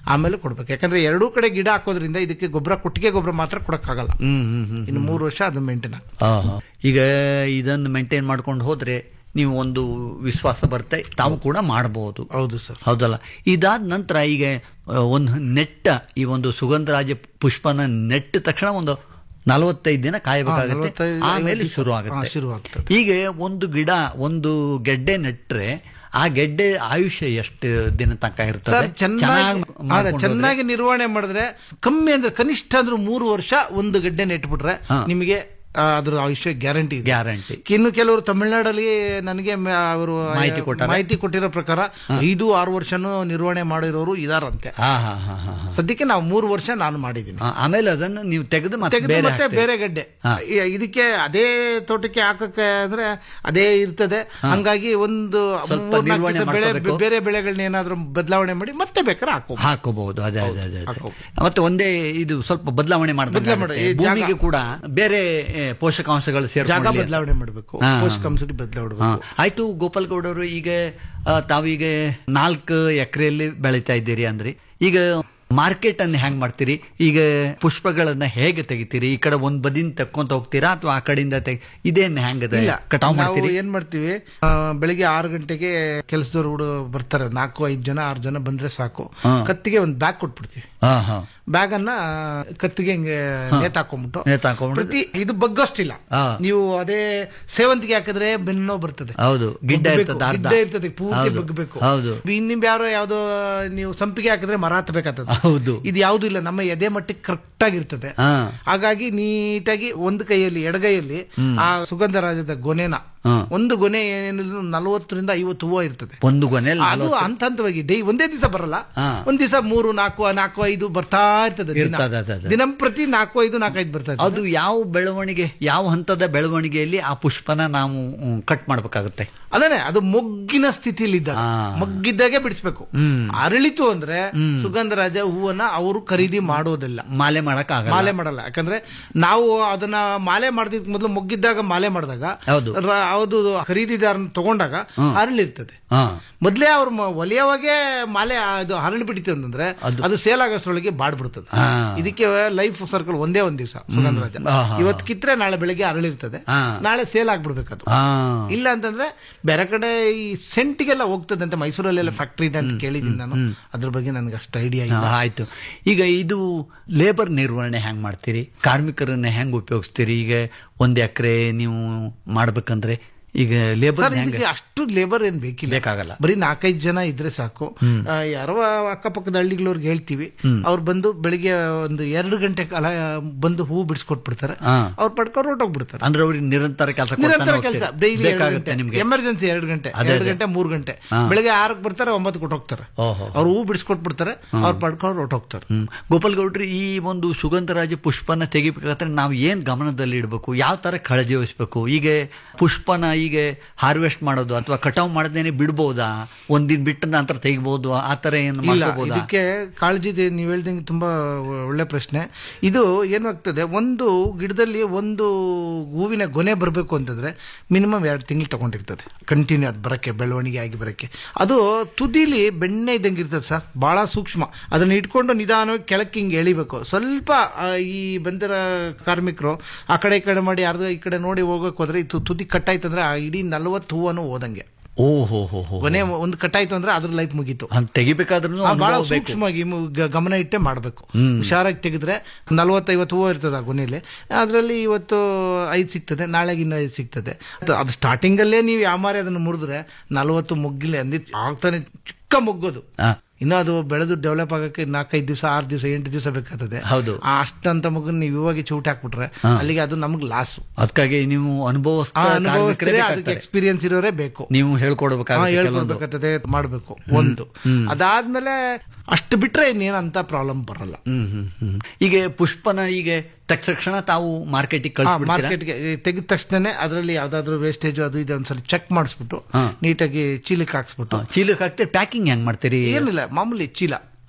Speaker 5: ಕೊಡ್ಬೇಕು ಯಾಕಂದ್ರೆ ಎರಡೂ ಕಡೆ ಗಿಡ ಹಾಕೋದ್ರಿಂದ ಇದಕ್ಕೆ ಗೊಬ್ಬರ ಕೊಟ್ಟಿಗೆ ಗೊಬ್ಬರ ಮಾತ್ರ ಕೊಡಕ್ಕಾಗಲ್ಲ
Speaker 4: ಹ್ಮ್ ಹ್ಮ್ ಹ್ಮ್
Speaker 5: ಇನ್ನು ಮೂರು ವರ್ಷ ಅದು ಮೇಂಟೈನ್ ಆಗ್ತದೆ
Speaker 4: ಆಹಾ. ಈಗ ಇದನ್ನು ಮೇಂಟೈನ್ ಮಾಡ್ಕೊಂಡು ಹೋದ್ರೆ ನೀವು ಒಂದು ವಿಶ್ವಾಸ ಬರುತ್ತೆ ತಾವು ಕೂಡ ಮಾಡಬಹುದು
Speaker 5: ಹೌದು ಸರ್
Speaker 4: ಹೌದಲ್ಲ ಇದಾದ ನಂತರ ಈಗ ಆ, ಒಂದು ನೆಟ್ಟ ಈ ಒಂದು ಸುಗಂಧರಾಜ ಪುಷ್ಪನ ನೆಟ್ಟ ತಕ್ಷಣ ಒಂದು ನಲವತ್ತೈದು ದಿನ ಕಾಯಬೇಕಾಗುತ್ತೆ
Speaker 5: ನಲವತ್ತೈದು,
Speaker 4: ಆಮೇಲೆ
Speaker 5: ಐವತ್ತು
Speaker 4: ಶುರು
Speaker 5: ಹಾ,
Speaker 4: ಆಗುತ್ತೆ
Speaker 5: ಶುರು ಆಗ್ತದೆ.
Speaker 4: ಈಗ ಒಂದು ಗಿಡ ಒಂದು ಗೆಡ್ಡೆ ನೆಟ್ರೆ ಆ ಗೆಡ್ಡೆ ಆಯುಷ್ಯ ಎಷ್ಟು ದಿನ ತನಕ ಇರ್ತದೆ
Speaker 5: ಸರ್ ಚೆನ್ನಾಗಿ
Speaker 4: ಮಾಡ್ಕೊಂಡು
Speaker 5: ಅದೇ,
Speaker 4: ಹೋದ್ರೆ-
Speaker 5: ಚೆನ್ನಾಗಿ ನಿರ್ವಹಣೆ ಮಾಡಿದ್ರೆ ಕಮ್ಮಿ ಅಂದ್ರೆ ಕನಿಷ್ಠ ಅಂದ್ರೆ ಮೂರು ವರ್ಷ ಒಂದು ಗಡ್ಡೆ ನೆಟ್ಬಿಟ್ರೆ ನಿಮಗೆ ಆ, ಅದ್ರ ಆಯುಷ್ಯ ಗ್ಯಾರಂಟಿ ಇದೆ
Speaker 4: ಗ್ಯಾರಂಟಿ
Speaker 5: ಇನ್ನು ಕೆಲವರು ತಮಿಳುನಾಡಲ್ಲಿ ನನಗೆ ಮ- ಅವರು
Speaker 4: ಮಾಹಿತಿ ಕೊಟ್ಟಾರೆ.
Speaker 5: ಮಾಹಿತಿ ಕೊಟ್ಟಿರೋ ಪ್ರಕಾರ ಐದು ಆರು ವರ್ಷನೂ ನಿರ್ವಹಣೆ ಮಾಡಿರೋರು ಇದಾರಂತೆ
Speaker 4: ಹಾ ಹಾ ಹಾ ಹಾ ಹಾ.
Speaker 5: ಸದ್ಯಕ್ಕೆ ನಾವು ಮೂರು ವರ್ಷ ನಾನು ಮಾಡಿದ್ದೀನಿ
Speaker 4: ಆ, ಆಮೇಲೆ ಅದನ್ನು ನೀವು ತೆಗೆದು ಮತ್ತೆ
Speaker 5: ತೆಗೆದು
Speaker 4: ಬೇರೆ
Speaker 5: ಮತ್ತೆ
Speaker 4: ಹಾಕ್ತೀರಿ.
Speaker 5: ಬೇರೆ ಗಡ್ಡೆ
Speaker 4: ಹಾ.
Speaker 5: ಈ- ಇದಕ್ಕೆ ಅದೇ ತೋಟಕ್ಕೆ ಹಾಕಕ್ಕೆ ಅಂದ್ರೆ ಅದೇ ಇರ್ತದೆ ಹಂಗಾಗಿ ಒಂದು
Speaker 4: ಸ್ವಲ್ಪ
Speaker 5: ಮೂರ್ನಾಲ್ಕು
Speaker 4: ನಿರ್ವಹಣೆ
Speaker 5: ದಿವಸ ಬೆಳೆ
Speaker 4: ಮಾಡ್ಕೋಬೇಕು.
Speaker 5: ಬೇರೆ ಬೆಳೆಗಳನ್ನ ಏನಾದ್ರೂ ಬದಲಾವಣೆ ಮಾಡಿ ಮತ್ತೆ ಬೇಕಾದ್ರೆ ಹಾಕೋ
Speaker 4: ಹಾಕೋಬಹುದು ಅದೇ ಅದೇ ಅದೇ ಅದೇ.
Speaker 5: ಹಾಕೋಬಹುದು.
Speaker 4: ಮತ್ತೆ ಒಂದೇ ಇದು ಸ್ವಲ್ಪ ಬದಲಾವಣೆ
Speaker 5: ಬದಲಾವಣೆ,
Speaker 4: ಮಾಡಬೇಕು
Speaker 5: ಈ ಜಾಗ-
Speaker 4: ಭೂಮಿಗೆ ಕೂಡ ಬೇರೆ ಏ, ಪೋಷಕಾಂಶಗಳು
Speaker 5: ಜಾಗ
Speaker 4: ಸೇರ್ಕೊಳ್ಳಿ
Speaker 5: ಬದಲಾವಣೆ ಮಾಡಬೇಕು
Speaker 4: ಹಾ, ಹಾ.
Speaker 5: ಪೋಷಕಾಂಶಗಳು ಬದಲಾವಣೆ
Speaker 4: ಹಾ.
Speaker 5: ಮಾಡಬೇಕು
Speaker 4: ಆಯ್ತು ಗೋಪಾಲ್ ಗೌಡರು ಈಗ ಆ, ತಾವೀಗ ನಾಲ್ಕು ಎಕರೆಯಲ್ಲಿ ಬೆಳೀತಾ ಇದ್ದೀರಿ ಅಂದ್ರಿ ಈಗ ಮಾರ್ಕೆಟ್ ಅನ್ನು ಹೆಂಗ್ ಮಾಡ್ತೀರಿ ಈಗ ಪುಷ್ಪಗಳನ್ನ ಹೇಗೆ ತೆಗಿತೀರಿ ಈ ಕಡೆ ಒಂದ್ ಬದಿನ ತಕ್ಕೊಂತ ಹೋಗ್ತೀರಾ ಅಥವಾ ಆ ಕಡೆಯಿಂದ ತೆಗಿ ಇದೇನ್ ಹೆಂಗದ
Speaker 5: ಇಲ್ಲ
Speaker 4: ಕಟಾವ್
Speaker 5: ನಾವು
Speaker 4: ಮಾಡ್ತೀರಿ
Speaker 5: ಏನ್ ಮಾಡ್ತೀವಿ ಆ, ಬೆಳಿಗ್ಗೆ ಆರು ಗಂಟೆಗೆ ಕೆಲಸದವ್ರು ಹುಡು ಬರ್ತಾರೆ ನಾಲ್ಕು ಐದು ಜನ ಆರು ಜನ ಬಂದ್ರೆ ಸಾಕು
Speaker 4: ಹಾ.
Speaker 5: ಕತ್ತಿಗೆ ಒಂದು ಬ್ಯಾಗ್ ಕೊಟ್ಬಿಡ್ತೀವಿ
Speaker 4: ಹಾ ಹಾ
Speaker 5: ಬ್ಯಾಗ್ ಅನ್ನ ಕತ್ತಿಗೆ ಹಿಂಗೆ ನೇತಾಕೊಂಡ್ಬಿಟ್ಟು
Speaker 4: ನೇತಾಕೊಂಡ್ಬಿಟ್ಟು-
Speaker 5: ಪ್ರತಿ ಇದು ಬಗ್ಗೋಷ್ಟಿಲ್ಲ
Speaker 4: ಹಾ.
Speaker 5: ನೀವು ಅದೇ ಸೇವಂತಿಗೆ ಹಾಕಿದ್ರೆ ಬೆನ್ನೋ ಬರ್ತದೆ
Speaker 4: ಹೌದು ಗಿಡ್ಡ
Speaker 5: ಬಗ್ಬೇಕು,
Speaker 4: ಇರ್ತದೆ ಅರ್ಧ
Speaker 5: ಗಿಡ್ಡ ಇರ್ತದೆ ಪೂರ್ತಿ
Speaker 4: ಹೌದು.
Speaker 5: ಬಗ್ಬೇಕು
Speaker 4: ಹೌದು
Speaker 5: ಇನ್ನಿಮ್ ಯಾರೋ ಯಾವ್ದೋ ನೀವು ಸಂಪಿಗೆ ಹಾಕಿದ್ರೆ ಮರ ಹತ್ಬೇಕಾಗ್ತದೆ
Speaker 4: ಹೌದು
Speaker 5: ಇದು ಯಾವ್ದು ಇಲ್ಲ ನಮ್ಮ ಎದೆ ಮಟ್ಟಕ್ಕೆ ಕರೆಕ್ಟ್ ಆಗಿರ್ತದೆ
Speaker 4: ಹಾ
Speaker 5: ಹಾಗಾಗಿ ನೀಟಾಗಿ ಒಂದು ಕೈಯಲ್ಲಿ ಎಡಗೈಯಲ್ಲಿ ಆ ಸುಗಂಧರಾಜದ ಗೊನೆನ
Speaker 4: ಹಾ.
Speaker 5: ಒಂದು ಗೊನೆ ಏನಿಲ್ಲ ನಲವತ್ತರಿಂದ ಐವತ್ತು ಹೂವು ಇರ್ತದೆ
Speaker 4: ಒಂದು ಗೊನೆಯಲ್ಲಿ
Speaker 5: ಅದು ಹಂತ ಹಂತವಾಗಿ ಡೈ ಒಂದೇ ದಿವಸ ಬರಲ್ಲ
Speaker 4: ಹಾ.
Speaker 5: ಒಂದ್ ದಿವಸ ಮೂರು ನಾಲ್ಕು ನಾಲ್ಕು ಐದು ಬರ್ತಾ ಇರ್ತದೆ ದಿನ.
Speaker 4: ಇರ್ತದೆ, ಅದೇ, ಅದೇ.
Speaker 5: ದಿನಂಪ್ರತಿ ನಾಲ್ಕು ಐದು ನಾಲ್ಕೈದು ಬರ್ತಾ ಇರ್ತದೆ
Speaker 4: ಅದು ಯಾವ ಬೆಳವಣಿಗೆ ಯಾವ ಹಂತದ ಬೆಳವಣಿಗೆಯಲ್ಲಿ ಆ ಪುಷ್ಪನ ನಾವು ಕಟ್ ಮಾಡ್ಬೇಕಾಗುತ್ತೆ
Speaker 5: ಅದೇನೆ ಅದು ಮೊಗ್ಗಿನ ಸ್ಥಿತಿಯಲ್ಲಿ ಇದ್ದಾಗ
Speaker 4: ಆ.
Speaker 5: ಮೊಗ್ಗಿದ್ದಾಗೆ ಬಿಡಿಸ್ಬೇಕು
Speaker 4: ಹ್ಮ್.
Speaker 5: ಅರಳಿತು ಅಂದ್ರೆ ಸುಗಂಧರಾಜ ಹೂವನ್ನ ಅವರು ಖರೀದಿ ಮಾಡೋದಿಲ್ಲ
Speaker 4: ಮಾಲೆ ಮಾಡಕ್ ಆಗಲ್ಲ
Speaker 5: ಮಾಲೆ ಮಾಡಲ್ಲ ಯಾಕಂದ್ರೆ ನಾವು ಅದನ್ನ ಮಾಲೆ ಮಾಡ್ದಿದ್ ಮೊದಲು ಮೊಗ್ಗಿದ್ದಾಗ ಮಾಲೆ ಮಾಡಿದಾಗ
Speaker 4: ಹೌದು.
Speaker 5: ರ- ಅದು ಖರೀದಿದಾರನ ತಗೊಂಡಾಗ ಅರಳಿರ್ತದೆ
Speaker 4: ಹಾ
Speaker 5: ಮೊದ್ಲೇ ಅವ್ರು ಮ- ಒಲೆಯವಾಗೆ ಮಾಲೆ ಅದು ಹರಳಿ ಬಿಟ್ಟಿತ್ತು ಅಂತಂದ್ರೆ ಅದು ಸೇಲ್ ಆಗೋಷ್ಟ್ರೊಳಗೆ ಬಾಡ್ಬಿಡ್ತದೆ
Speaker 4: ಹಾ.
Speaker 5: ಇದಕ್ಕೆ ಲೈಫ್ ಸರ್ಕಲ್ ಒಂದೇ ಒಂದ್ ದಿವಸ ಸುಗಂಧರಾಜ
Speaker 4: ಹಾ, ಹಾ,
Speaker 5: ಇವತ್ತು ಕಿತ್ರೆ ನಾಳೆ ಬೆಳಿಗ್ಗೆ ಅರಳಿರ್ತದೆ
Speaker 4: ಹಾ.
Speaker 5: ನಾಳೆ ಸೇಲ್ ಆಗ್ಬಿಡ್ಬೇಕು ಅದು
Speaker 4: ಹಾ
Speaker 5: ಇಲ್ಲ ಅಂತಂದ್ರೆ ಬೇರೆ ಕಡೆ ಈ ಸೆಂಟಿಗೆಲ್ಲ ಹೋಗ್ತದೆ ಅಂತ ಮೈಸೂರಲ್ಲೆಲ್ಲ ಫ್ಯಾಕ್ಟ್ರಿ ಇದೆ ಅಂತ ಕೇಳಿದ್ದೀನಿ ನಾನು ಅದ್ರ ಬಗ್ಗೆ ನನಗೆ ಅಷ್ಟು ಐಡಿಯಾ ಇಲ್ಲ
Speaker 4: ಹಾ, ಆಯ್ತು ಈಗ ಇದು ಲೇಬರ್ ನಿರ್ವಹಣೆ ಹೆಂಗ್ ಮಾಡ್ತೀರಿ ಕಾರ್ಮಿಕರನ್ನ ಹೆಂಗ್ ಉಪಯೋಗಿಸ್ತೀರಿ ಈಗ ಒಂದ್ ಎಕರೆ ನೀವು ಮಾಡ್ಬೇಕಂದ್ರೆ ಈಗ ಲೇಬರ್
Speaker 5: ಸರ್ ಇದಕ್ಕೆ ಅಷ್ಟು ಲೇಬರ್ ಏನ್ ಬೇಕಿಲ್ಲ
Speaker 4: ಬೇಕಾಗಲ್ಲ.
Speaker 5: ಬರೀ ನಾಲ್ಕೈದು ಜನ ಇದ್ರೆ ಸಾಕು ಆ, ಯಾರೋ ಅಕ್ಕಪಕ್ಕದ ಹಳ್ಳಿಗಳವ್ರಿಗೆ ಹೇಳ್ತೀವಿ ಅವ್ರು ಬಂದು ಬೆಳಿಗ್ಗೆ ಒಂದು ಎರಡು ಗಂಟೆ ಕಾಲ ಬಂದು ಹೂ ಬಿಡಿಸ್ಕೊಟ್ಬಿಡ್ತಾರೆ
Speaker 4: ಹಾ.
Speaker 5: ಅವ್ರು ಪಡ್ಕೊಂಡು ಹೊರಟೋಗ್ಬಿಡ್ತಾರೆ
Speaker 4: ಅಂದ್ರೆ ಅವ್ರಿಗೆ ನಿರಂತರ ಕೆಲಸ
Speaker 5: ನಿರಂತರ ಕೆಲಸ ಡೈಲಿ
Speaker 4: ಬೇಕಾಗುತ್ತೆ ನಿಮ್ಗೆ
Speaker 5: ಎಮರ್ಜೆನ್ಸಿ ಎರಡು ಗಂಟೆ
Speaker 4: ಅದೇ,
Speaker 5: ಎರಡು
Speaker 4: ಅದೇ.
Speaker 5: ಗಂಟೆ ಮೂರು ಗಂಟೆ ಬೆಳಿಗ್ಗೆ ಆರಕ್ಕೆ ಬರ್ತಾರೆ ಒಂಬತ್ತು ಕೊಟ್ಟೋಗ್ತಾರೆ
Speaker 4: ಓಹೋ
Speaker 5: ಅವ್ರು ಹೂ ಬಿಡಿಸ್ಕೊಟ್ಬಿಡ್ತಾರೆ ಅವ್ರು ಪಡ್ಕೊಂಡು ಹೊರಟೋಗ್ತಾರೆ
Speaker 4: ಹ್ಮ್ ಗೋಪಾಲ್ ಗೌಡ್ರಿ ಈ ಒಂದು ಸುಗಂಧರಾಜ ಪುಷ್ಪನ ತೆಗಿಬೇಕಾದ್ರೆ ನಾವು ಏನ್ ಗಮನದಲ್ಲಿ ಇಡಬೇಕು ಯಾವ ತರ ಕಾಳಜಿ ವಹಿಸ್ಬೇಕು ಈಗ ಪುಷ್ಪನ ಈಗ ಹಾರ್ವೆಸ್ಟ್ ಮಾಡೋದು ಅಥವಾ ಕಟಾವ್ ಮಾಡದೇನೆ ಬಿಡ್ಬೋದಾ ಒಂದಿನ ಬಿಟ್ಟ ನಂತರ ತೆಗಿಬಹುದು ಆ ತರ ಏನು
Speaker 5: ಇಲ್ಲ
Speaker 4: ಮಾಡ್ಕೋಬಹುದಾ
Speaker 5: ಇದಕ್ಕೆ ಕಾಳಜಿ ಇದೆ ನೀವು ಹೇಳ್ದಂಗೆ ತುಂಬಾ ಒಳ್ಳೆ ಪ್ರಶ್ನೆ ಇದು ಏನಾಗ್ತದೆ ಒಂದು ಗಿಡದಲ್ಲಿ ಒಂದು ಹೂವಿನ ಗೊನೆ ಬರಬೇಕು ಅಂತಂದ್ರೆ ಮಿನಿಮಮ್ ಎರಡು ತಿಂಗಳು ತಗೊಂಡಿರ್ತದೆ ಕಂಟಿನ್ಯೂ ಅದು ಬರಕ್ಕೆ ಬೆಳವಣಿಗೆ ಆಗಿ ಬರಕ್ಕೆ ಅದು ತುದಿಲಿ ಬೆಣ್ಣೆ ಇದ್ದಂಗೆ ಇರ್ತದೆ ಸರ್ ಬಹಳ ಸೂಕ್ಷ್ಮ ಅದನ್ನ ಇಟ್ಕೊಂಡು ನಿಧಾನವಾಗಿ ಕೆಳಕ್ಕೆ ಹಿಂಗೆ ಎಳಿಬೇಕು ಸ್ವಲ್ಪ ಆ, ಈ ಬಂದಿರೋ ಕಾರ್ಮಿಕರು ಆ ಕಡೆ ಈ ಕಡೆ ಮಾಡಿ ಅರ್ಧ ಈ ಕಡೆ ನೋಡಿ ಹೋಗಕ್ಕೆ ಹೋದ್ರೆ ಇದು ತುದಿ ಕಟ್ಟಾಯ್ತು ಅಂದ್ರೆ ಆ ಇಡೀ ನಲ್ವತ್ತು ಹೂವನ್ನು ಹೋದಂಗೆ
Speaker 4: ಓ ಹೋ ಹೋ ಹೋ
Speaker 5: ಗೊನೆ ಒಂದು ಕಟ್ಟಾಯ್ತು ಅಂದ್ರೆ ಅದ್ರ ಲೈಫ್ ಮುಗೀತು
Speaker 4: ಹಂಗ್ ತೆಗಿಬೇಕಾದ್ರೂ
Speaker 5: ಆ, ಬಹಳ
Speaker 4: ಅನುಭವ ಬೇಕು
Speaker 5: ಸೂಕ್ಷ್ಮವಾಗಿ ಮು- ಗ- ಗಮನ ಇಟ್ಟೆ ಮಾಡಬೇಕು ಹುಷಾರಾಗಿ ತೆಗೆದ್ರೆ ನಲವತ್ತೈವತ್ತು ಹೂವು ಇರ್ತದೆ ಆ ಗೊನೆಯಲ್ಲಿ ಅದರಲ್ಲಿ ಇವತ್ತು ಐದು ಸಿಗ್ತದೆ ನಾಳೆಗೆ ಇನ್ನೂ ಐದು ಸಿಗ್ತದೆ ಅದು- ಅದು ಸ್ಟಾರ್ಟಿಂಗ್ ಅಲ್ಲೇ ನೀವು ಯಾಮಾರಿ ಅದನ್ನು ಮುರಿದ್ರೆ ನಲವತ್ತು ಮೊಗ್ಗಿಲೆ ಅಂದಿ ಆಗ್ತಾನೆ ಚಿಕ್ಕ ಮೊಗ್ಗೋದು
Speaker 4: ಆ,
Speaker 5: ಇನ್ನು ಅದು ಬೆಳೆದು ಡೆವಲಪ್ ಆಗಕ್ಕೆ ನಾಲ್ಕೈದು ದಿವಸ ಆರು ದಿವಸ ಎಂಟು ದಿವಸ ಬೇಕಾಗ್ತದೆ
Speaker 4: ಹೌದು
Speaker 5: ಆ ಅಷ್ಟಂತ ಮಗನ್ ನೀವು ಇವಾಗ ಚೂಟ್ ಹಾಕ್ಬಿಟ್ರೆ ಅಲ್ಲಿಗೆ ಅದು ನಮ್ಗೆ ಲಾಸು
Speaker 4: ಅದಕ್ಕಾಗಿ ನೀವು ಅನುಭವಸ್ಥ
Speaker 5: ಆ
Speaker 4: ಕಾರ್ಮಿಕರೇ
Speaker 5: ಅನುಭವಿಸಿದ್ರೆ ಅದಕ್ಕೆ
Speaker 4: ಬೇಕಾಗ್ತಾರೆ.
Speaker 5: ಎಕ್ಸ್ಪೀರಿಯನ್ಸ್ ಇರೋರೇ ಬೇಕು
Speaker 4: ನೀವು
Speaker 5: ಹಾ,
Speaker 4: ಹೇಳ್ಕೊಡ್ಬೇಕಾಗುತ್ತೆ ಕೆಲವೊಂದು
Speaker 5: ಹೇಳ್ಕೊಡ್ಬೇಕಾಗ್ತದೆ ಮಾಡಬೇಕು ಒಂದು ಅದಾದ್ಮೇಲೆ ಅಷ್ಟು ಬಿಟ್ರೆ ಇನ್ನೇನಂತ ಪ್ರಾಬ್ಲಮ್ ಬರಲ್ಲ
Speaker 4: ಹ್ಮ್ ಹ್ಮ್ ಹ್ಮ್ ಈಗ ಪುಷ್ಪನ ಈಗ ತಕ್ಷಣ ತಾವು ಮಾರ್ಕೆಟಿಗೆ ಕಳಿಸ್ಬಿಡ್ತೀರಾ
Speaker 5: ಮಾರ್ಕೆಟ್ಗೆ ತೆಗೆದ ತಕ್ಷಣನೇ ಅದರಲ್ಲಿ ಯಾವ್ದಾದ್ರು ವೇಸ್ಟೇಜ್ ಅದು ಇದು ಒಂದ್ಸಲ ಚೆಕ್ ಮಾಡಿಸ್ಬಿಟ್ಟು
Speaker 4: ಹಾ.
Speaker 5: ನೀಟಾಗಿ ಚೀಲಕ್ಕೆ ಹಾಕ್ಸ್ಬಿಟ್ಟು
Speaker 4: ಚೀಲಕ್ಕೆ ಹಾಕ್ತೀರಿ ಪ್ಯಾಕಿಂಗ್ ಹೆಂಗ್ ಮಾಡ್ತೀರಿ
Speaker 5: ಏನಿಲ್ಲ ಮಾಮೂಲಿ ಚೀಲ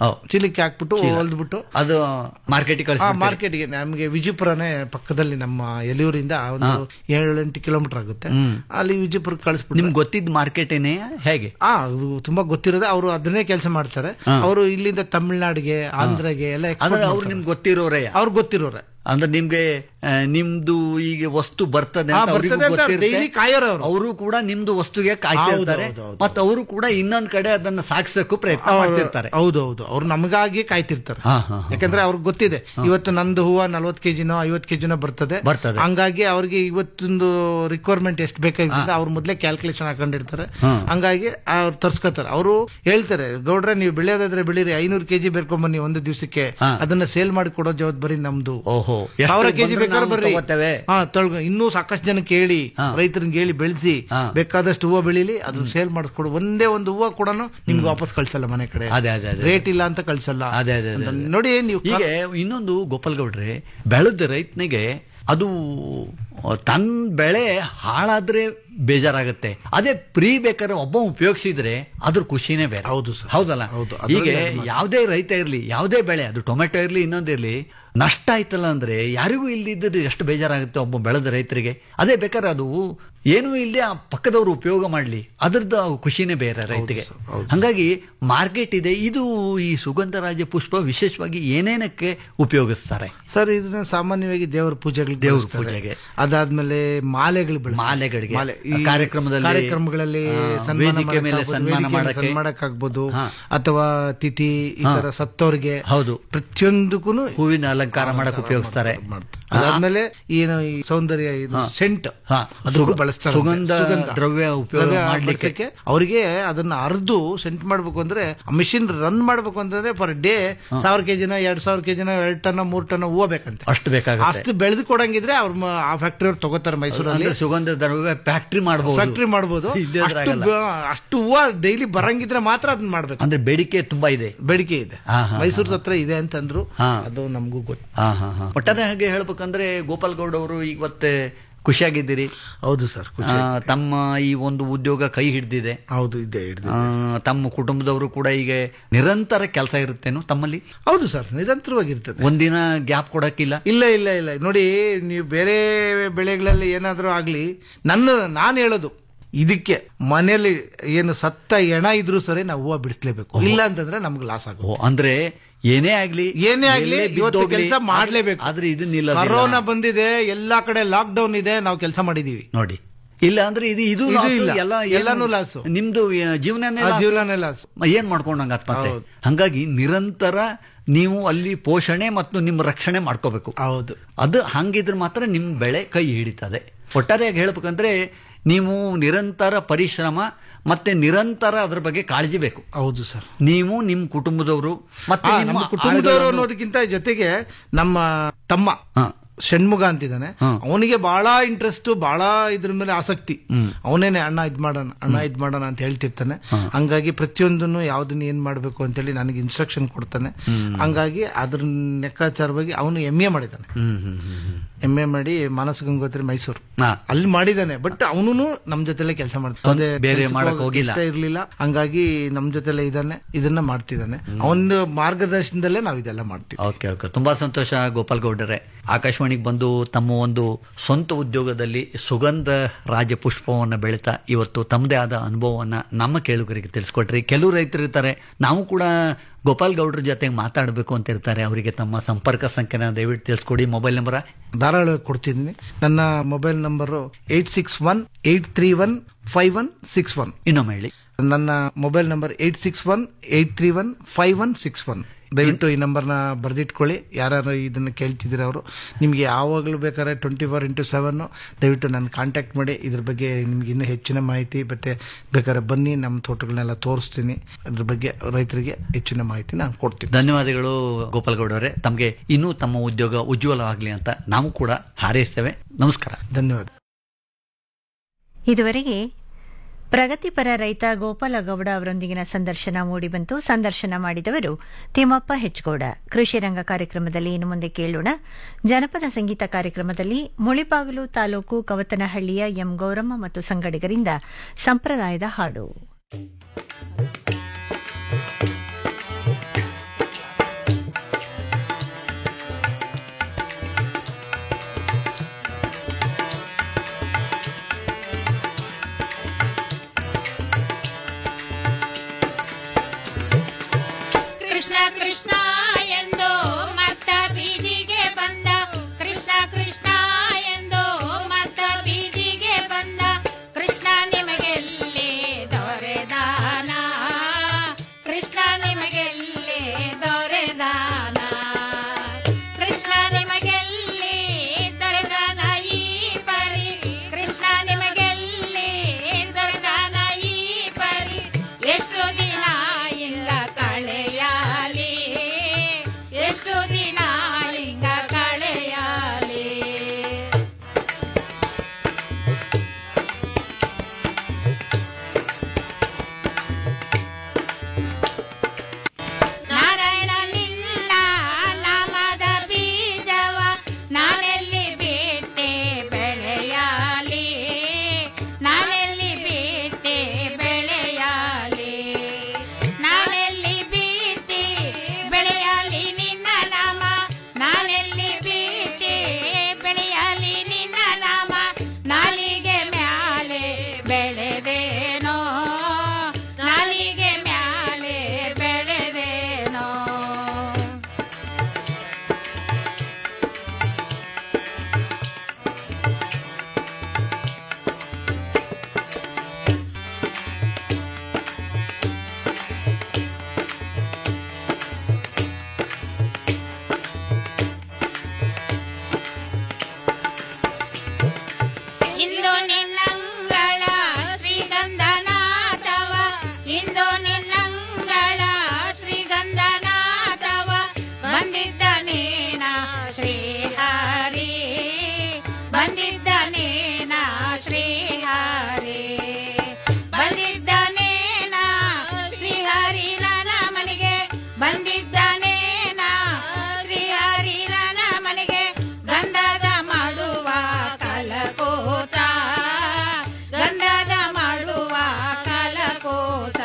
Speaker 4: ಓ.
Speaker 5: ಚೀಲಕ್ಕೆ ಹಾಕ್ಬಿಟ್ಟು ಹೊಲ್ದ್ಬಿಟ್ಟು
Speaker 4: ಅದು ಮಾರ್ಕೆಟಿಗೆ
Speaker 5: ಆ
Speaker 4: ಕಳಿಸ್ಬಿಡ್ತೀರಿ
Speaker 5: ಮಾರ್ಕೆಟ್ಗೆ ನಮಗೆ ವಿಜಯಪುರನೇ ಪಕ್ಕದಲ್ಲಿ ನಮ್ಮ ಎಲಿಯೂರಿಂದ ಒಂದು ಏಳು ಎಂಟು ಕಿಲೋಮೀಟರ್ ಆಗುತ್ತೆ ಅಲ್ಲಿ ವಿಜಯಪುರಕ್ಕೆ ಕಳಿಸ್ಬಿಟ್ಟು
Speaker 4: ನಿಮ್ಗೆ ಗೊತ್ತಿದ್ದ ಮಾರ್ಕೆಟೇನೆ ಹೇಗೆ
Speaker 5: ಆ ಅದು ತುಂಬಾ ಗೊತ್ತಿರೋದೆ ಅವರು ಅದನ್ನೇ ಕೆಲಸ ಮಾಡ್ತಾರೆ ಅವರು ಇಲ್ಲಿಂದ ತಮಿಳ್ನಾಡಿಗೆ ಆಂಧ್ರಗೆ ಎಲ್ಲ
Speaker 4: ಅಂದ್ರೆ ಅವ್ರು ನಿಮ್ಗೆ ಗೊತ್ತಿರೋರೇ
Speaker 5: ಅವ್ರಿಗೆ ಗೊತ್ತಿರೋರೆ
Speaker 4: ಅಂದ್ರೆ ನಿಮ್ಗೆ ಆ, ನಿಮ್ದು ಈಗ ವಸ್ತು ಬರ್ತದೆ
Speaker 5: ಹಾ,
Speaker 4: ಅಂತ ಅವ್ರಿಗೂ
Speaker 5: ಬರ್ತದೆ ಅಂತ
Speaker 4: ಗೊತ್ತಿರುತ್ತೆ.
Speaker 5: daily ಕಾಯೋರು ಅವ್ರು.
Speaker 4: ಅವರು ಕೂಡ ನಿಮ್ದು ವಸ್ತುಗೆ ಕಾಯ್ತಾ
Speaker 5: ಹೌದು,
Speaker 4: ಇರ್ತಾರೆ
Speaker 5: ಹೌದು, ಹೌದು.
Speaker 4: ಮತ್ತೆ ಅವರು ಕೂಡ ಇನ್ನೊಂದ್ ಕಡೆ ಅದನ್ನ ಸಾಗಿಸಕ್ಕೂ ಪ್ರಯತ್ನ ಮಾಡ್ತಿರ್ತಾರೆ
Speaker 5: ಹೌದು ಹೌದು ಅವ್ರು ನಮಗಾಗಿ ಕಾಯ್ತಿರ್ತಾರೆ
Speaker 4: ಹಾ, ಹಾ, ಹಾ.
Speaker 5: ಯಾಕಂದ್ರೆ ಅವ್ರಿಗೆ ಗೊತ್ತಿದೆ ಇವತ್ತು ನಂದು ಹೂವ ನಲ್ವತ್ ಕೆಜಿನೋ ಐವತ್ ಕೆಜಿನೋ ಬರ್ತದೆ
Speaker 4: ಬರ್ತದೆ.
Speaker 5: ಹಂಗಾಗಿ ಅವ್ರಿಗೆ ಇವತ್ತೊಂದು ರಿಕ್ವೈರ್ಮೆಂಟ್ ಎಷ್ಟು ಬೇಕಾಗಿರ್ತದೆ ಅವ್ರ ಮೊದ್ಲೇ ಕ್ಯಾಲ್ಕುಲೇಷನ್ ಹಾಕೊಂಡಿರ್ತಾರೆ ಹಂಗಾಗಿ ಅವ್ರು ತರ್ಸ್ಕೊತಾರೆ ಅವರು ಹೇಳ್ತಾರೆ ಗೌಡ್ರೆ ನೀವು ಬೆಳೆಯೋದಾದ್ರೆ ಬೆಳೀರಿ ಐನೂರು ಕೆಜಿ ಬೇರ್ಕೊಂಬನ್ನಿ ಒಂದು ದಿವಸಕ್ಕೆ ಅದನ್ನ ಸೇಲ್ ಮಾಡಿ ಕೊಡೋ ಜವಾಬ್ದಾರಿ ನಮ್ದು
Speaker 4: ಓಹೋ ಎಷ್ಟು
Speaker 5: ಸಾವಿರ ಕೆಜಿ
Speaker 4: ಬಂದ್ರೆ
Speaker 5: ಬೇಕಾದ್ರೆ
Speaker 4: ನಾವು
Speaker 5: ಬರ್ರಿ
Speaker 4: ತಗೋತೇವೆ.
Speaker 5: ಹಾ ತೊಳ್ಗೊ ಇನ್ನೂ ಸಾಕಷ್ಟು ಜನಕ್ಕೆ ಹೇಳಿ ರೈತರಿಗೆ ಹೇಳಿ ಬೆಳೆಸಿ ಬೇಕಾದಷ್ಟು ಹೂವು ಬೆಳೀಲಿ ಅದನ್ನ ಸೇಲ್ ಮಾಡಿಸ್ಕೊಡು ಒಂದೇ ಒಂದು ಹೂವು ಕೂಡ ನಿಮ್ಗೆ ವಾಪಸ್ ಕಳ್ಸಲ್ಲ ಮನೆ ಕಡೆ
Speaker 4: ಅದೇ, ಅದೇ, ಅದೇ.
Speaker 5: ರೇಟ್ ಇಲ್ಲ ಅಂತ ಕಳ್ಸಲ್ಲ
Speaker 4: ಅದೇ, ಅದೇ, ಅದೇ,
Speaker 5: ಅಂತ ನೋಡಿ ನೀವು
Speaker 4: ಹೀಗೆ ಇನ್ನೊಂದು ಗೋಪಾಲ್ ಗೌಡ್ರೆ ಬೆಳೆದ ರೈತನಿಗೆ ಅದು ತನ್ನ ಬೆಳೆ ಹಾಳಾದ್ರೆ ಬೇಜಾರಾಗುತ್ತೆ ಅದೇ ಪ್ರೀ ಬೇಕಾದ್ರೆ ಒಬ್ಬ ಉಪಯೋಗಿಸಿದ್ರೆ ಅದ್ರ ಖುಷಿನೇ ಬೇರೆ
Speaker 5: ಹೌದು ಸರ್.
Speaker 4: ಹೌದಲ್ಲ
Speaker 5: ಹೌದು, ಅದ್ರಲ್ಲಿ
Speaker 4: ಹೀಗೆ ಯಾವುದೇ ರೈತ ಇರ್ಲಿ ಯಾವುದೇ ಬೆಳೆ ಅದು ಟೊಮೆಟೊ ಇರ್ಲಿ ಇನ್ನೊಂದಿರ್ಲಿ ನಷ್ಟ ಆಯ್ತಲ್ಲ ಅಂದ್ರೆ ಯಾರಿಗೂ ಇಲ್ದಿದ್ರೆ ಎಷ್ಟು ಬೇಜಾರಾಗುತ್ತೆ ಒಬ್ಬ ಬೆಳೆದ ರೈತರಿಗೆ ಅದೇ ಬೇಕಾದ್ರೆ ಅದು ಏನೂ ಇಲ್ಲದೆ ಆ ಪಕ್ಕದವರು ಉಪಯೋಗ ಮಾಡ್ಲಿ ಅದ್ರದ್ದು ಖುಷಿನೇ ಬೇರೆ ರೈತರಿಗೆ ಹಂಗಾಗಿ ಮಾರ್ಕೆಟ್ ಇದೆ ಇದು ಈ ಸುಗಂಧರಾಜ ಪುಷ್ಪ ವಿಶೇಷವಾಗಿ ಏನೇನಕ್ಕೆ ಉಪಯೋಗಿಸ್ತಾರೆ
Speaker 5: ಸರ್ ಇದನ್ನ ಸಾಮಾನ್ಯವಾಗಿ ದೇವರ ಪೂಜೆಗಳಿಗೆ
Speaker 4: ದೇವ್ರ
Speaker 5: ಬಳಸ್ತಾರೆ.
Speaker 4: ಪೂಜೆಗೆ.
Speaker 5: ಅದಾದ್ಮೇಲೆ ಮಾಲೆಗಳು ಬಳಸ್ತಾರೆ.
Speaker 4: ಮಾಲೆಗಳಿಗೆ,
Speaker 5: ಮಾಲೆ. ಈ
Speaker 4: ಕಾರ್ಯಕ್ರಮದಲ್ಲಿ,
Speaker 5: ಕಾರ್ಯಕ್ರಮಗಳಲ್ಲಿ
Speaker 4: ಆ,
Speaker 5: ಸನ್ಮಾನ
Speaker 4: ವೇದಿಕೆ ಮೇಲೆ
Speaker 5: ಮಾಡಕ್ಕಾಗ್ಬೋದು,
Speaker 4: ಸನ್ಮಾನ
Speaker 5: ವೇದಿಕೆ ಮೇಲೆ
Speaker 4: ಮಾಡಕ್ಕೆ.
Speaker 5: ಸನ್ಮಾನಕ್ಕಾಗ್ಬೋದು
Speaker 4: ಹಾ.
Speaker 5: ಅಥವಾ ತಿಥಿ ಈ ತರ ಸತ್ತೋರ್ಗೆ
Speaker 4: ಹೌದು.
Speaker 5: ಪ್ರತಿಯೊಂದಕ್ಕೂ
Speaker 4: ಹೂವಿನ ಅಲಂಕಾರ ಮಾಡಕ್ ಉಪಯೋಗಿಸ್ತಾರೆ
Speaker 5: ಮಾಡ್ತಾರೆ. ಅದಾದ್ಮೇಲೆ ಏನು ಈ ಸೌಂದರ್ಯ ಇದು ಸೆಂಟ್
Speaker 4: ಹಾ.
Speaker 5: ಅದಕ್ಕೂ
Speaker 4: ಸುಗ-
Speaker 5: ಬಳಸ್ತಾರೆ
Speaker 4: ಸುಗಂಧ ದ್ರವ್ಯ ಉಪಯೋಗ ಮಾಡ್ಲಿಕ್ಕೆ.
Speaker 5: ಬಳಸಕ್ಕೆ ಅವರಿಗೆ ಅದನ್ನ ಅರ್ದು ಸೆಂಟ್ ಮಾಡ್ಬೇಕು ಅಂದ್ರೆ ಮಿಷಿನ್ ರನ್ ಮಾಡ್ಬೇಕು ಅಂತಂದ್ರೆ ಪರ್ ಡೇ ಸಾವಿರ ಕೆಜಿನ ಎರಡ್ ಸಾವಿರ ಕೆಜಿನ ಎರಡ್ ಟನ್ ಮೂರ್ ಟನ್ ಹೂವು ಬೇಕಂತೆ
Speaker 4: ಅಷ್ಟು ಬೇಕಾಗುತ್ತೆ
Speaker 5: ಅಷ್ಟು ಬೆಳೆದು ಕೊಡಂಗಿದ್ರೆ ಅವ್ರ ಮ- ಆ ಫ್ಯಾಕ್ಟರಿ ಅವ್ರು ತಗೋತಾರೆ ಮೈಸೂರಲ್ಲಿ
Speaker 4: ಅಂದ್ರೆ ಸುಗಂಧ ದ್ರವ್ಯ ಫ್ಯಾಕ್ಟ್ರಿ ಮಾಡಬಹುದು
Speaker 5: ಫ್ಯಾಕ್ಟರಿ ಮಾಡ್ಬೋದು
Speaker 4: ಇಲ್ಲೇ
Speaker 5: ಅಷ್ಟು
Speaker 4: ಆಗಲ್ಲ.
Speaker 5: ಬ- ಅಷ್ಟು ಹೂವು ಡೈಲಿ ಬರಂಗಿದ್ರೆ ಮಾತ್ರ ಅದನ್ನ ಮಾಡ್ಬೇಕು
Speaker 4: ಅಂದ್ರೆ ಬೇಡಿಕೆ ತುಂಬಾ ಇದೆ
Speaker 5: ಬೇಡಿಕೆ ಇದೆ
Speaker 4: ಹಾ, ಹಾ,
Speaker 5: ಮೈಸೂರ್ ಹತ್ರ ಇದೆ ಅಂತಂದ್ರು
Speaker 4: ಹಾ.
Speaker 5: ಅದು ನಮಗೂ ಗೊತ್ತು
Speaker 4: ಹಾ ಹಾ ಹಾ ಒಟ್ಟಾರೆ ಹಾಗೆ ಹೇಳ್ಬೇಕಂದ್ರೆ ಗೋಪಾಲ್ ಗೌಡ್ ಅವರು ಇವತ್ತೆ ಖುಷಿಯಾಗಿದ್ದೀರಿ
Speaker 5: ಹೌದು ಸರ್ ಖುಷಿ
Speaker 4: ಆ, ತಮ್ಮ ಈ ಒಂದು ಉದ್ಯೋಗ ಕೈ ಹಿಡ್ದಿದೆ
Speaker 5: ಹೌದು ಇದೆ ಹಿಡ್ದು
Speaker 4: ಆ, ತಮ್ಮ ಕುಟುಂಬದವರು ಕೂಡ ಈಗ ನಿರಂತರ ಕೆಲಸ ಇರುತ್ತೇನು ತಮ್ಮಲ್ಲಿ
Speaker 5: ಹೌದು ಸರ್ ನಿರಂತರವಾಗಿರ್ತದೆ
Speaker 4: ಒಂದಿನ ಗ್ಯಾಪ್ ಕೊಡಕ್ಕಿಲ್ಲ
Speaker 5: ಇಲ್ಲ ಇಲ್ಲ ಇಲ್ಲ ನೋಡಿ ನೀವು ಬೇರೆ ಬೆಳೆಗಳಲ್ಲಿ ಏನಾದರೂ ಆಗ್ಲಿ ನನ್ನ ನಾನು ಹೇಳೋದು ಇದಕ್ಕೆ ಮನೆಯಲ್ಲಿ ಏನು ಸತ್ತ ಎಣ ಇದ್ರೂ ಸರಿ ನಾವು ಹೂವು ಬಿಡಿಸ್ಲೇಬೇಕು ಇಲ್ಲ ಅಂತಂದ್ರೆ ನಮ್ಗೆ ಲಾಸ್ ಆಗುತ್ತೆ
Speaker 4: ಓ, ಅಂದ್ರೆ ಏನೇ ಆಗ್ಲಿ
Speaker 5: ಏನೇ ಆಗ್ಲಿ
Speaker 4: ಎಲ್ಲೇ
Speaker 5: ಇವತ್ತು
Speaker 4: ಬಿದ್ದೋಗ್ಲಿ,
Speaker 5: ಕೆಲಸ ಮಾಡ್ಲೇಬೇಕು
Speaker 4: ಆದ್ರೆ ಇದು ನಿಲ್ಲ
Speaker 5: ಕರೋನಾ ಬಂದಿದೆ ಎಲ್ಲಾ ಕಡೆ ಲಾಕ್ ಡೌನ್ ಇದೆ ನಾವು ಕೆಲಸ ಮಾಡಿದೀವಿ
Speaker 4: ನೋಡಿ ಇಲ್ಲ ಅಂದ್ರೆ ಇದು ಇದು
Speaker 5: ಇದು
Speaker 4: loss,
Speaker 5: ಇಲ್ಲ.
Speaker 4: ಎಲ್ಲ
Speaker 5: ಎಲ್ಲಾನು
Speaker 4: ಏನು-
Speaker 5: loss.
Speaker 4: ನಿಮ್ದು ಆ, ಜೀವನನೇ
Speaker 5: ಆ
Speaker 4: loss.
Speaker 5: ಜೀವನನೇ ಲಾಸ್
Speaker 4: ಮ- ಏನ್ ಮಾಡ್ಕೊಂಡಂಗ ಮತ್ತೆ
Speaker 5: ಹೌದು.
Speaker 4: ಹಂಗಾಗಿ ನಿರಂತರ ನೀವು ಅಲ್ಲಿ ಪೋಷಣೆ ಮತ್ತು ನಿಮ್ಮ ರಕ್ಷಣೆ ಮಾಡ್ಕೋಬೇಕು
Speaker 5: ಹೌದು
Speaker 4: ಅದು ಹಂಗಿದ್ರೆ ಮಾತ್ರ ನಿಮ್ ಬೆಳೆ ಕೈ ಹಿಡಿತದೆ ಒಟ್ಟಾರೆಯಾಗಿ ಹೇಳ್ಬೇಕಂದ್ರೆ ನೀವು ನಿರಂತರ ಪರಿಶ್ರಮ ಮತ್ತೆ ನಿರಂತರ ಅದ್ರ ಬಗ್ಗೆ ಕಾಳಜಿ ಬೇಕು
Speaker 5: ಹೌದು ಸರ್
Speaker 4: ನೀವು ನಿಮ್ ಕುಟುಂಬದವರು ಮತ್ತೆ
Speaker 5: ಆ,
Speaker 4: ನಿಮ್ಮ
Speaker 5: ನಮ್ಮ ಕುಟುಂಬದವರು
Speaker 4: ಆಳುಗಳನ್ನು-
Speaker 5: ಅನ್ನೋದಕ್ಕಿಂತ ಜೊತೆಗೆ ನಮ್ಮ ತಮ್ಮ
Speaker 4: ಹಾ.
Speaker 5: ಷಣ್ಮುಗ ಅಂತಿದ್ದಾನೆ
Speaker 4: ಹಾ.
Speaker 5: ಅವನಿಗೆ ಬಹಳ ಇಂಟ್ರೆಸ್ಟ್ ಬಹಳ ಇದ್ರ ಮೇಲೆ ಆಸಕ್ತಿ ಅವನೇನೆ ಅಣ್ಣ ಇದ್ ಮಾಡೋಣ ಅಣ್ಣ ಇದ್ ಮಾಡೋಣ ಅಂತ ಹೇಳ್ತಿರ್ತಾನೆ ಹಂಗಾಗಿ ಪ್ರತಿಯೊಂದನ್ನು ಯಾವ್ದನ್ನ ಏನ್ ಮಾಡ್ಬೇಕು ಅಂತೇಳಿ ನನಗೆ ಇನ್ಸ್ಟ್ರಕ್ಷನ್ ಕೊಡ್ತಾನೆ ಹಂಗಾಗಿ ಅದ್ರ ಲೆಕ್ಕಾಚಾರವಾಗಿ ಅವನು ಎಂ ಎ ಮಾಡಿದ್ದಾನೆ
Speaker 4: ಹ್ಮ್ ಹ್ಮ್ ಹ್ಮ್ ಹ್ಮ್.
Speaker 5: ಎಂ ಎ ಮಾಡಿ ಮಾನಸ ಗಂಗೋತ್ರಿ ಮೈಸೂರು
Speaker 4: ಹಾ.
Speaker 5: ಅಲ್ಲಿ ಮಾಡಿದ್ದಾನೆ ಬಟ್ ಅವನು ನಮ್ ಜೊತೆಲೆ ಕೆಲಸ ಮಾಡ್ತಾನೆ
Speaker 4: ಸ್ವಂತ ಬೇರೆ ಮಾಡಕ್ ಹೋಗಿಲ್ಲ.
Speaker 5: ಇಷ್ಟ ಇರ್ಲಿಲ್ಲ ಹಂಗಾಗಿ ನಮ್ ಜೊತೆಲೆ ಇದ್ದಾನೆ ಇದನ್ನ ಮಾಡ್ತಿದ್ದಾನೆ ಅವನ ಮಾರ್ಗದರ್ಶನದಲ್ಲೇ ನಾವ್ ಇದೆಲ್ಲ ಮಾಡ್ತೀವಿ
Speaker 4: ಓಕೆ ಓಕೆ ತುಂಬಾ ಸಂತೋಷ ಗೋಪಾಲ್ ಗೌಡರೆ ಆಕಾಶವಾಣಿಗೆ ಬಂದು ತಮ್ಮ ಒಂದು ಸ್ವಂತ ಉದ್ಯೋಗದಲ್ಲಿ ಸುಗಂಧ ರಾಜ ಪುಷ್ಪವನ್ನು ಬೆಳೀತಾ ಇವತ್ತು ತಮ್ಮದೇ ಆದ ಅನುಭವವನ್ನ ನಮ್ಮ ಕೇಳುಗರಿಗೆ ತಿಳಿಸ್ಕೊಟ್ರಿ ಕೆಲವು ರೈತರು ಇರ್ತಾರೆ ನಾವು ಕೂಡ ಗೋಪಾಲ್ ಗೌಡ್ರ ಜೊತೆಗೆ ಮಾತಾಡಬೇಕು ಅಂತ ಇರ್ತಾರೆ ಅವರಿಗೆ ತಮ್ಮ ಸಂಪರ್ಕ ಸಂಖ್ಯೆನ ದಯವಿಟ್ಟು ತಿಳಿಸ್ಕೊಡಿ ಮೊಬೈಲ್ ನಂಬರ
Speaker 5: ಧಾರಾಳವಾಗಿ ಕೊಡ್ತಿದ್ದೀನಿ ನನ್ನ mobile number eight six one eight three one five one six one
Speaker 4: ಇನ್ನೊಮ್ಮೆ ಹೇಳಿ
Speaker 5: ನನ್ನ mobile number eight six one eight three one five one six one ದಯವಿಟ್ಟು ಈ ನಂಬರ್ನ ಬರೆದಿಟ್ಕೊಳ್ಳಿ ಯಾರು ಇದನ್ನ ಕೇಳ್ತಿದ್ದೀರ ಅವರು ನಿಮಗೆ ಯಾವಾಗಲೂ ಬೇಕಾದ್ರೆ ಟ್ವೆಂಟಿ ಫೋರ್ ಇಂಟು ಸೆವೆನ್ ದಯವಿಟ್ಟು ನಾನು ಕಾಂಟ್ಯಾಕ್ಟ್ ಮಾಡಿ ಇದ್ರ ಬಗ್ಗೆ ನಿಮ್ಗೆ ಇನ್ನೂ ಹೆಚ್ಚಿನ ಮಾಹಿತಿ ಮತ್ತೆ ಬೇಕಾದ್ರೆ ಬನ್ನಿ ನಮ್ಮ ತೋಟಗಳನ್ನೆಲ್ಲ ತೋರಿಸ್ತೀನಿ ಅದ್ರ ಬಗ್ಗೆ ರೈತರಿಗೆ ಹೆಚ್ಚಿನ ಮಾಹಿತಿ ನಾನು ಕೊಡ್ತೀನಿ
Speaker 4: ಧನ್ಯವಾದಗಳು ಗೋಪಾಲ್ ಗೌಡರೇ ತಮಗೆ ಇನ್ನೂ ತಮ್ಮ ಉದ್ಯೋಗ ಉಜ್ವಲವಾಗಲಿ ಅಂತ ನಾವು ಕೂಡ ಹಾರೈಸ್ತೇವೆ ನಮಸ್ಕಾರ
Speaker 5: ಧನ್ಯವಾದ
Speaker 2: ಇದುವರೆಗೆ ಪ್ರಗತಿಪರ ರೈತ ಗೋಪಾಲ ಗೌಡ ಅವರೊಂದಿಗಿನ ಸಂದರ್ಶನ ಮೂಡಿಬಂತು ಸಂದರ್ಶನ ಮಾಡಿದವರು ತಿಮ್ಮಪ್ಪ ಹೆಚ್ಗೌಡ ಕೃಷಿ ರಂಗ ಕಾರ್ಯಕ್ರಮದಲ್ಲಿ ಇನ್ನು ಮುಂದೆ ಕೇಳೋಣ ಜನಪದ ಸಂಗೀತ ಕಾರ್ಯಕ್ರಮದಲ್ಲಿ ಮುಳಿಬಾಗಿಲು ತಾಲೂಕು ಕವತನಹಳ್ಳಿಯ ಎಂ ಗೌರಮ್ಮ ಮತ್ತು ಸಂಗಡಿಗರಿಂದ ಸಂಪ್ರದಾಯದ ಹಾಡು
Speaker 6: ಕೃಷ್ಣ ಎಂದು ಮತ್ತ ಬೀದಿಗೆ ಬಂದ ಕೃಷ್ಣ ಕೃಷ್ಣ ಎಂದು ಮತ್ತ ಬೀದಿಗೆ ಬಂದ ಕೃಷ್ಣ ನಿಮಗೆಲ್ಲಿ ದೊರೆದಾನ ಕೃಷ್ಣ ನಿಮಗೆಲ್ಲಿ ದೊರೆದಾನ ಕೃಷ್ಣ ನಿಮಗೆಲ್ಲಿ ದೊರೆದಾನ ಈ ಪರಿ ಕೃಷ್ಣ ನಿಮಗೆಲ್ಲಿ ದೊರೆದಾನ ಈ ಪರಿ ಎಷ್ಟು ದಿನ ಹಿಂಗ ಕಳೆಯಾಲಿ ಎಷ್ಟು ದಿನ ಹಿಂಗ ಕಳೆಯಾಲಿ ನಾರಾಯಣ ನಿನ್ನ ನಾಮದ ಬೀಜವ ನಾನೆಲ್ಲಿ ಬಿತ್ತೆ ಬೆಳೆಯಾಲಿ ನಾನೆಲ್ಲಿ ಬಿತ್ತೆ ಬೆಳೆಯಾಲಿ ನಾನೆಲ್ಲಿ ಬೀತಿ ಬೆಳೆಯಲಿ ನಿನ್ನ ನಾಮ ನಾನೆಲ್ಲಿ ಬೀತಿ ಬೆಳೆಯಲಿ ನಿನ್ನ ನಾಮ ನಾಲಿಗೆ ಮ್ಯಾಲೆ ಬೆಳೆದೇನೋ ನಾಲಿಗೆ ಮ್ಯಾಲೆ ಬೆಳೆದೇನೋ ಇಂದು ನಿನ್ನಂಗಳ ಶ್ರೀಗಂಧನಾಥವ ಇಂದು ನಿನ್ನಂಗಳ ಶ್ರೀಗಂಧನಾಥವ ಬಂದಿದ್ದ ನೀನ ಶ್ರೀಹರಿ ಬಂದಿದ್ದ ನೀನ ಶ್ರೀಹರಿ ಬಂದಿದ್ದ ನೇನ ಶ್ರೀಹರಿ ನನ್ನ ಮನೆಗೆ ಬಂದಿದ್ದ ನೇನ ಶ್ರೀಹರಿ ನನ್ನ ಮನೆಗೆ ಗಂಧದ ಮಾಡುವ ಕಲಕೋತ ಗಂಧದ ಮಾಡುವ ಕಲಕೋತ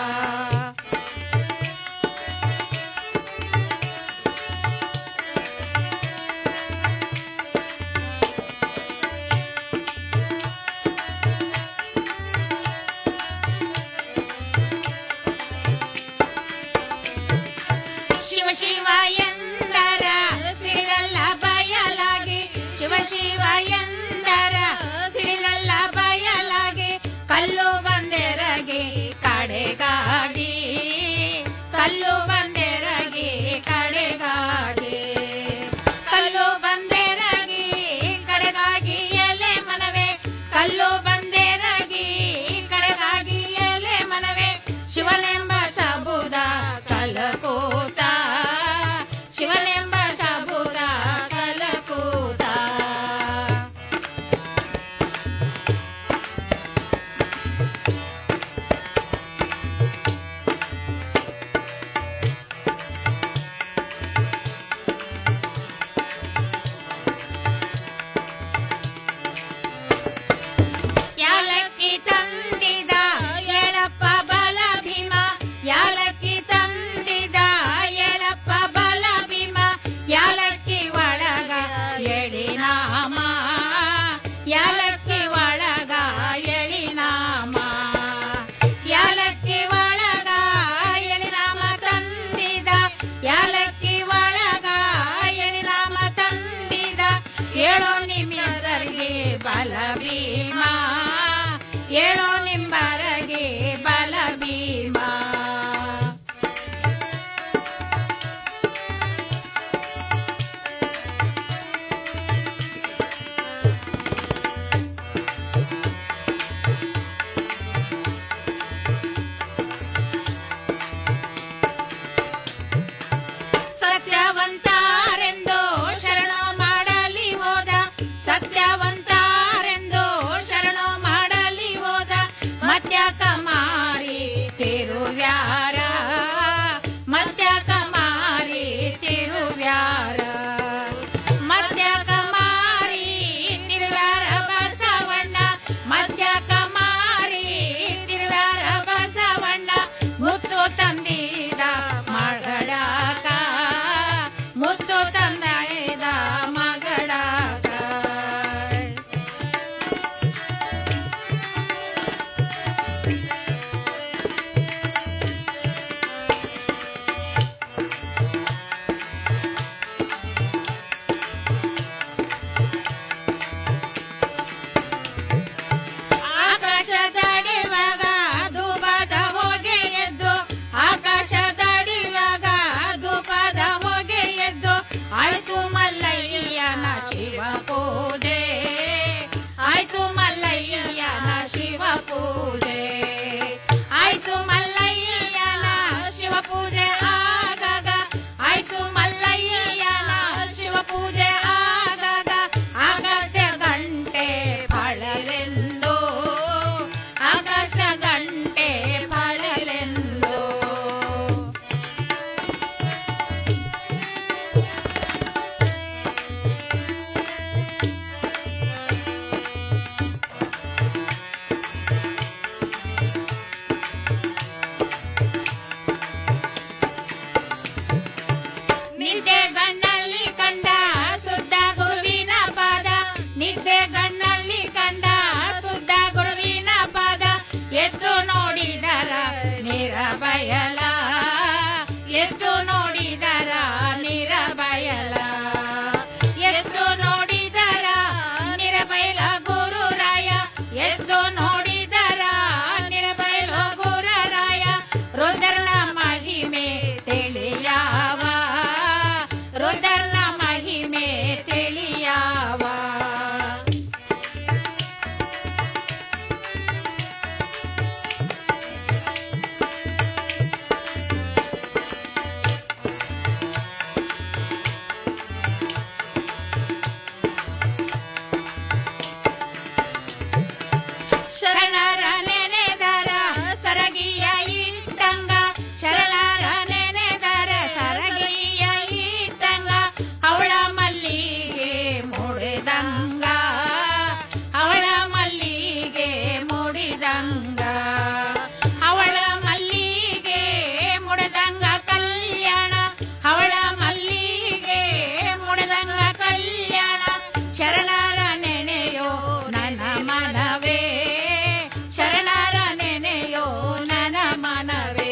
Speaker 6: ಶಿವ ಶಿವ ಎಂದರ ಸಿಡಿಲಲ್ಲ ಬಯಲಾಗಿ ಶಿವ ಶಿವ ಎಂದರ ಸಿಡಿಲಲ್ಲ ಬಯಲಾಗಿ ಕಲ್ಲು ಬಂದೆರಗಿ ಕಡೆಗಾಗಿ ಕಲ್ಲು ಬಂದೆರಗಿ ಕಡೆಗಾಗಿ ಕಲ್ಲು ಬಂದೆರಗಿ ಕಡೆಗಾಗಿ ಎಲೆ ಮನವೇ ಕಲ್ಲು ಬಂದೆರಗಿ ಕಡೆಗಾಗಿ ಎಲೆ ಮನವೇ ಶಿವನೆಂಬ ಸಬುದ ಕಲಕೋತ ಶಿವನೆಂಬ ಸಬುದ ಕಲಕೋತ ನಿರಬಯಲ ಎಷ್ಟು ನೋಡಿದರ ನಿರಬಯಲ ಎಷ್ಟು ನೋಡಿದರ ನಿರಬಯಲ ಗುರುರಾಯ ಎಷ್ಟು ನೋಡಿದರ ನಿರಬಯಲ ಗುರುರಾಯ ರುದ್ರನ ಮಹಿಮೆ ತಿಳಿಯಾವ ರುದ್ರನ ಮಹಿಮೆ ತಿಳಿಯಾವ ಶರಣರ ನೆನೆದರ ಸರಗಿಯ ಇಟ್ಟಂಗ ಶರಣರ ನೆನೆದರ ಸರಗಿಯ ಇಟ್ಟಂಗ ಅವಳ ಮಲ್ಲಿಗೆ ಮುಡಿದಂಗ ಅವಳ ಮಲ್ಲಿಗೆ ಮುಡಿದಂಗ ಅವಳ ಮಲ್ಲಿಗೆ ಮುಡಿದಂಗ ಕಲ್ಯಾಣ ಅವಳ ಮಲ್ಲಿಗೆ ಮುಡಿದಂಗ ಕಲ್ಯಾಣ ಶರಣರ ನೆನೆಯೋ ನನ್ನ ಮನವೇ ಶರಣರ ನೆನೆಯೋ ನನ್ನ ಮನವೇ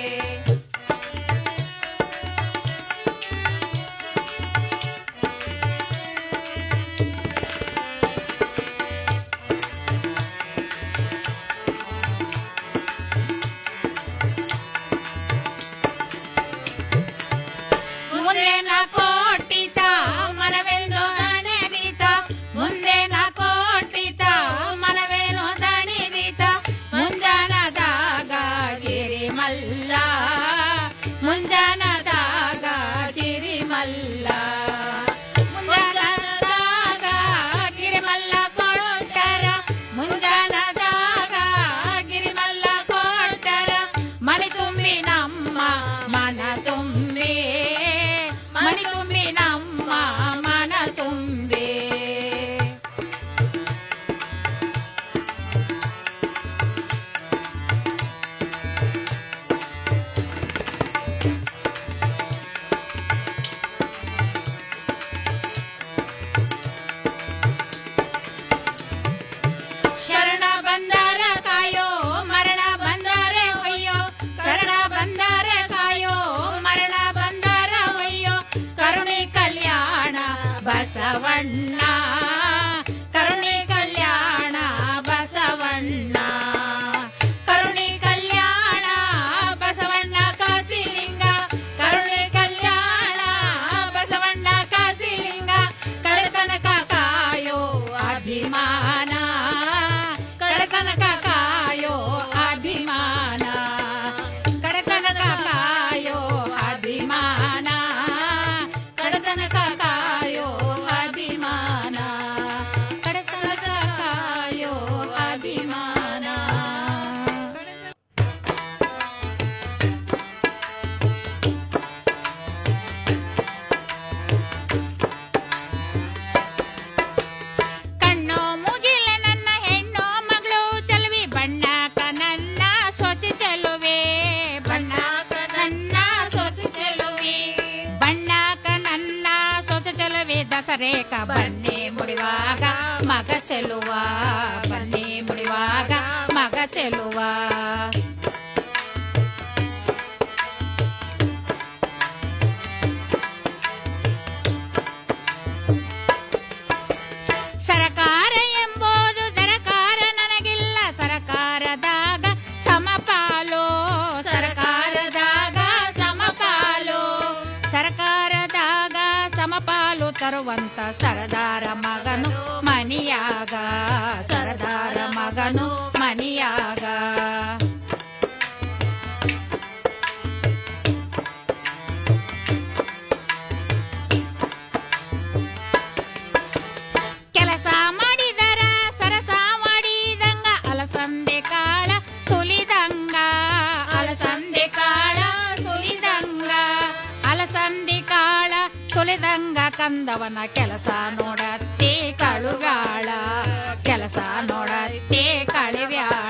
Speaker 6: ಮುಂದೇನ ಕೋಟಿತ ಮನವೆಂದು ದಣಿದಿತ ಮುಂದೇನ ಕೋಟಿತ ಮನವೇನು ದಣಿದಿತ ಮುಂಜಾನದಾಗ ಗಿರಿಮಲ್ಲ ಮುಂಜಾನದಾಗ ಗಿರಿಮಲ್ಲ ಮುಂಜಾನದಾಗ ಗಿರಿಮಲ್ಲ ಕೊಟ್ಟರ ಮುಂಜಾನದಾಗ ಗಿರಿಮಲ್ಲ ಕೊಟ್ಟರ ಮನೆ ತುಂಬಿ ನಮ್ಮ ಮನ ತುಂಬಿ ಮನೆ ತುಂಬಿ ನಮ್ಮ ಮನ ತುಂಬಿ ಶರಣ ಬಂದರ ಕಾಯೋ ಮರಣ ಬಂದರೆ ಒಯ್ಯೋ ಶರಣ ಬಂದರೆ ಕಾಯೋ ಮರಣ ಬಂದರ ಒಯ್ಯೋ ಕರುಣೆ ಕಲ್ಯಾಣ ಬಸವಣ್ಣ ಕರುಣೆ ಕಲ್ಯಾಣ ಬಸವಣ್ಣ ಕರುಣೆ ಕಲ್ಯಾಣ ಬಸವಣ್ಣ ಕಾಸಿಲಿಂಗ ಕರುಣೆ ಕಲ್ಯಾಣ ಬಸವಣ್ಣ ಕಾಸಿಲಿಂಗ ಕಡೆತನಕ ಕಾಯೋ ಅಭಿಮಾನ ಕಡೆತನಕ ಕಾಯೋ ಅಭಿಮಾನ ಕಡೆತನಕ ಕಾಯೋ ಅಭಿಮಾನ ಕಡೆತನಕ ಕಾಯೋ ಅಭಿಮಾನ ಕಡೆತನಕ ಕಾಯೋ ಅಭಿಮಾನ ಕಣ್ಣೋ ಮುಗಿಲ ನನ್ನ ಹೆಣ್ಣೋ ಮಗಳು ಚಲುವಿ ಬಣ್ಣಕ ನನ್ನ ಸೊಚಿ ಚೆಲುವೆ ಬಣ್ಣಕ ನನ್ನ ಸೊಸಿ ಚೆಲುವೆ ಬಣ್ಣಕ ನನ್ನ ಸೊಸೆ ಚೆಲುವೆ ದಸರೇಕ ಬನ್ನೆ ಮುಡಿವಾಗ ಮಗ ಚೆಲುವ ಬನ್ನೆ ಮುಡಿವಾಗ ಮಗ ಚೆಲುವ ಸರಕಾರ ಎಂಬುದು ಸರಕಾರ ನನಗಿಲ್ಲ ಸರಕಾರದಾಗ ಸಮಪಾಲು ಸರಕಾರದಾಗ ಸಮಪಾಲು ಸರಕಾರದಾಗ ಸಮಪಾಲು ತರುವಂತ ಸರದಾರ ಮಗನು ಮನಿಯಾಗ ಸರದಾರ ಮಗನು ಮನಿಯಾಗ ಕೆಲಸ ಮಾಡಿದರ ಸರಸ ಮಾಡಿದಂಗ ಅಲಸಂದೆ ಕಾಳ ಸುಲಿದಂಗ ಅಲಸಂದೆ ಕಾಳ ಸುಲಿದಂಗ ಅಲಸಂದೆ ಕಾಳ ಸುಲಿದಂಗ ಕಂದವನ ಕೆಲಸ ನೋಡತ್ತೆ ಕಳುವ್ಯಾಳ ಕೆಲಸ ನೋಡತ್ತೆ ಕಳುವ್ಯಾಳ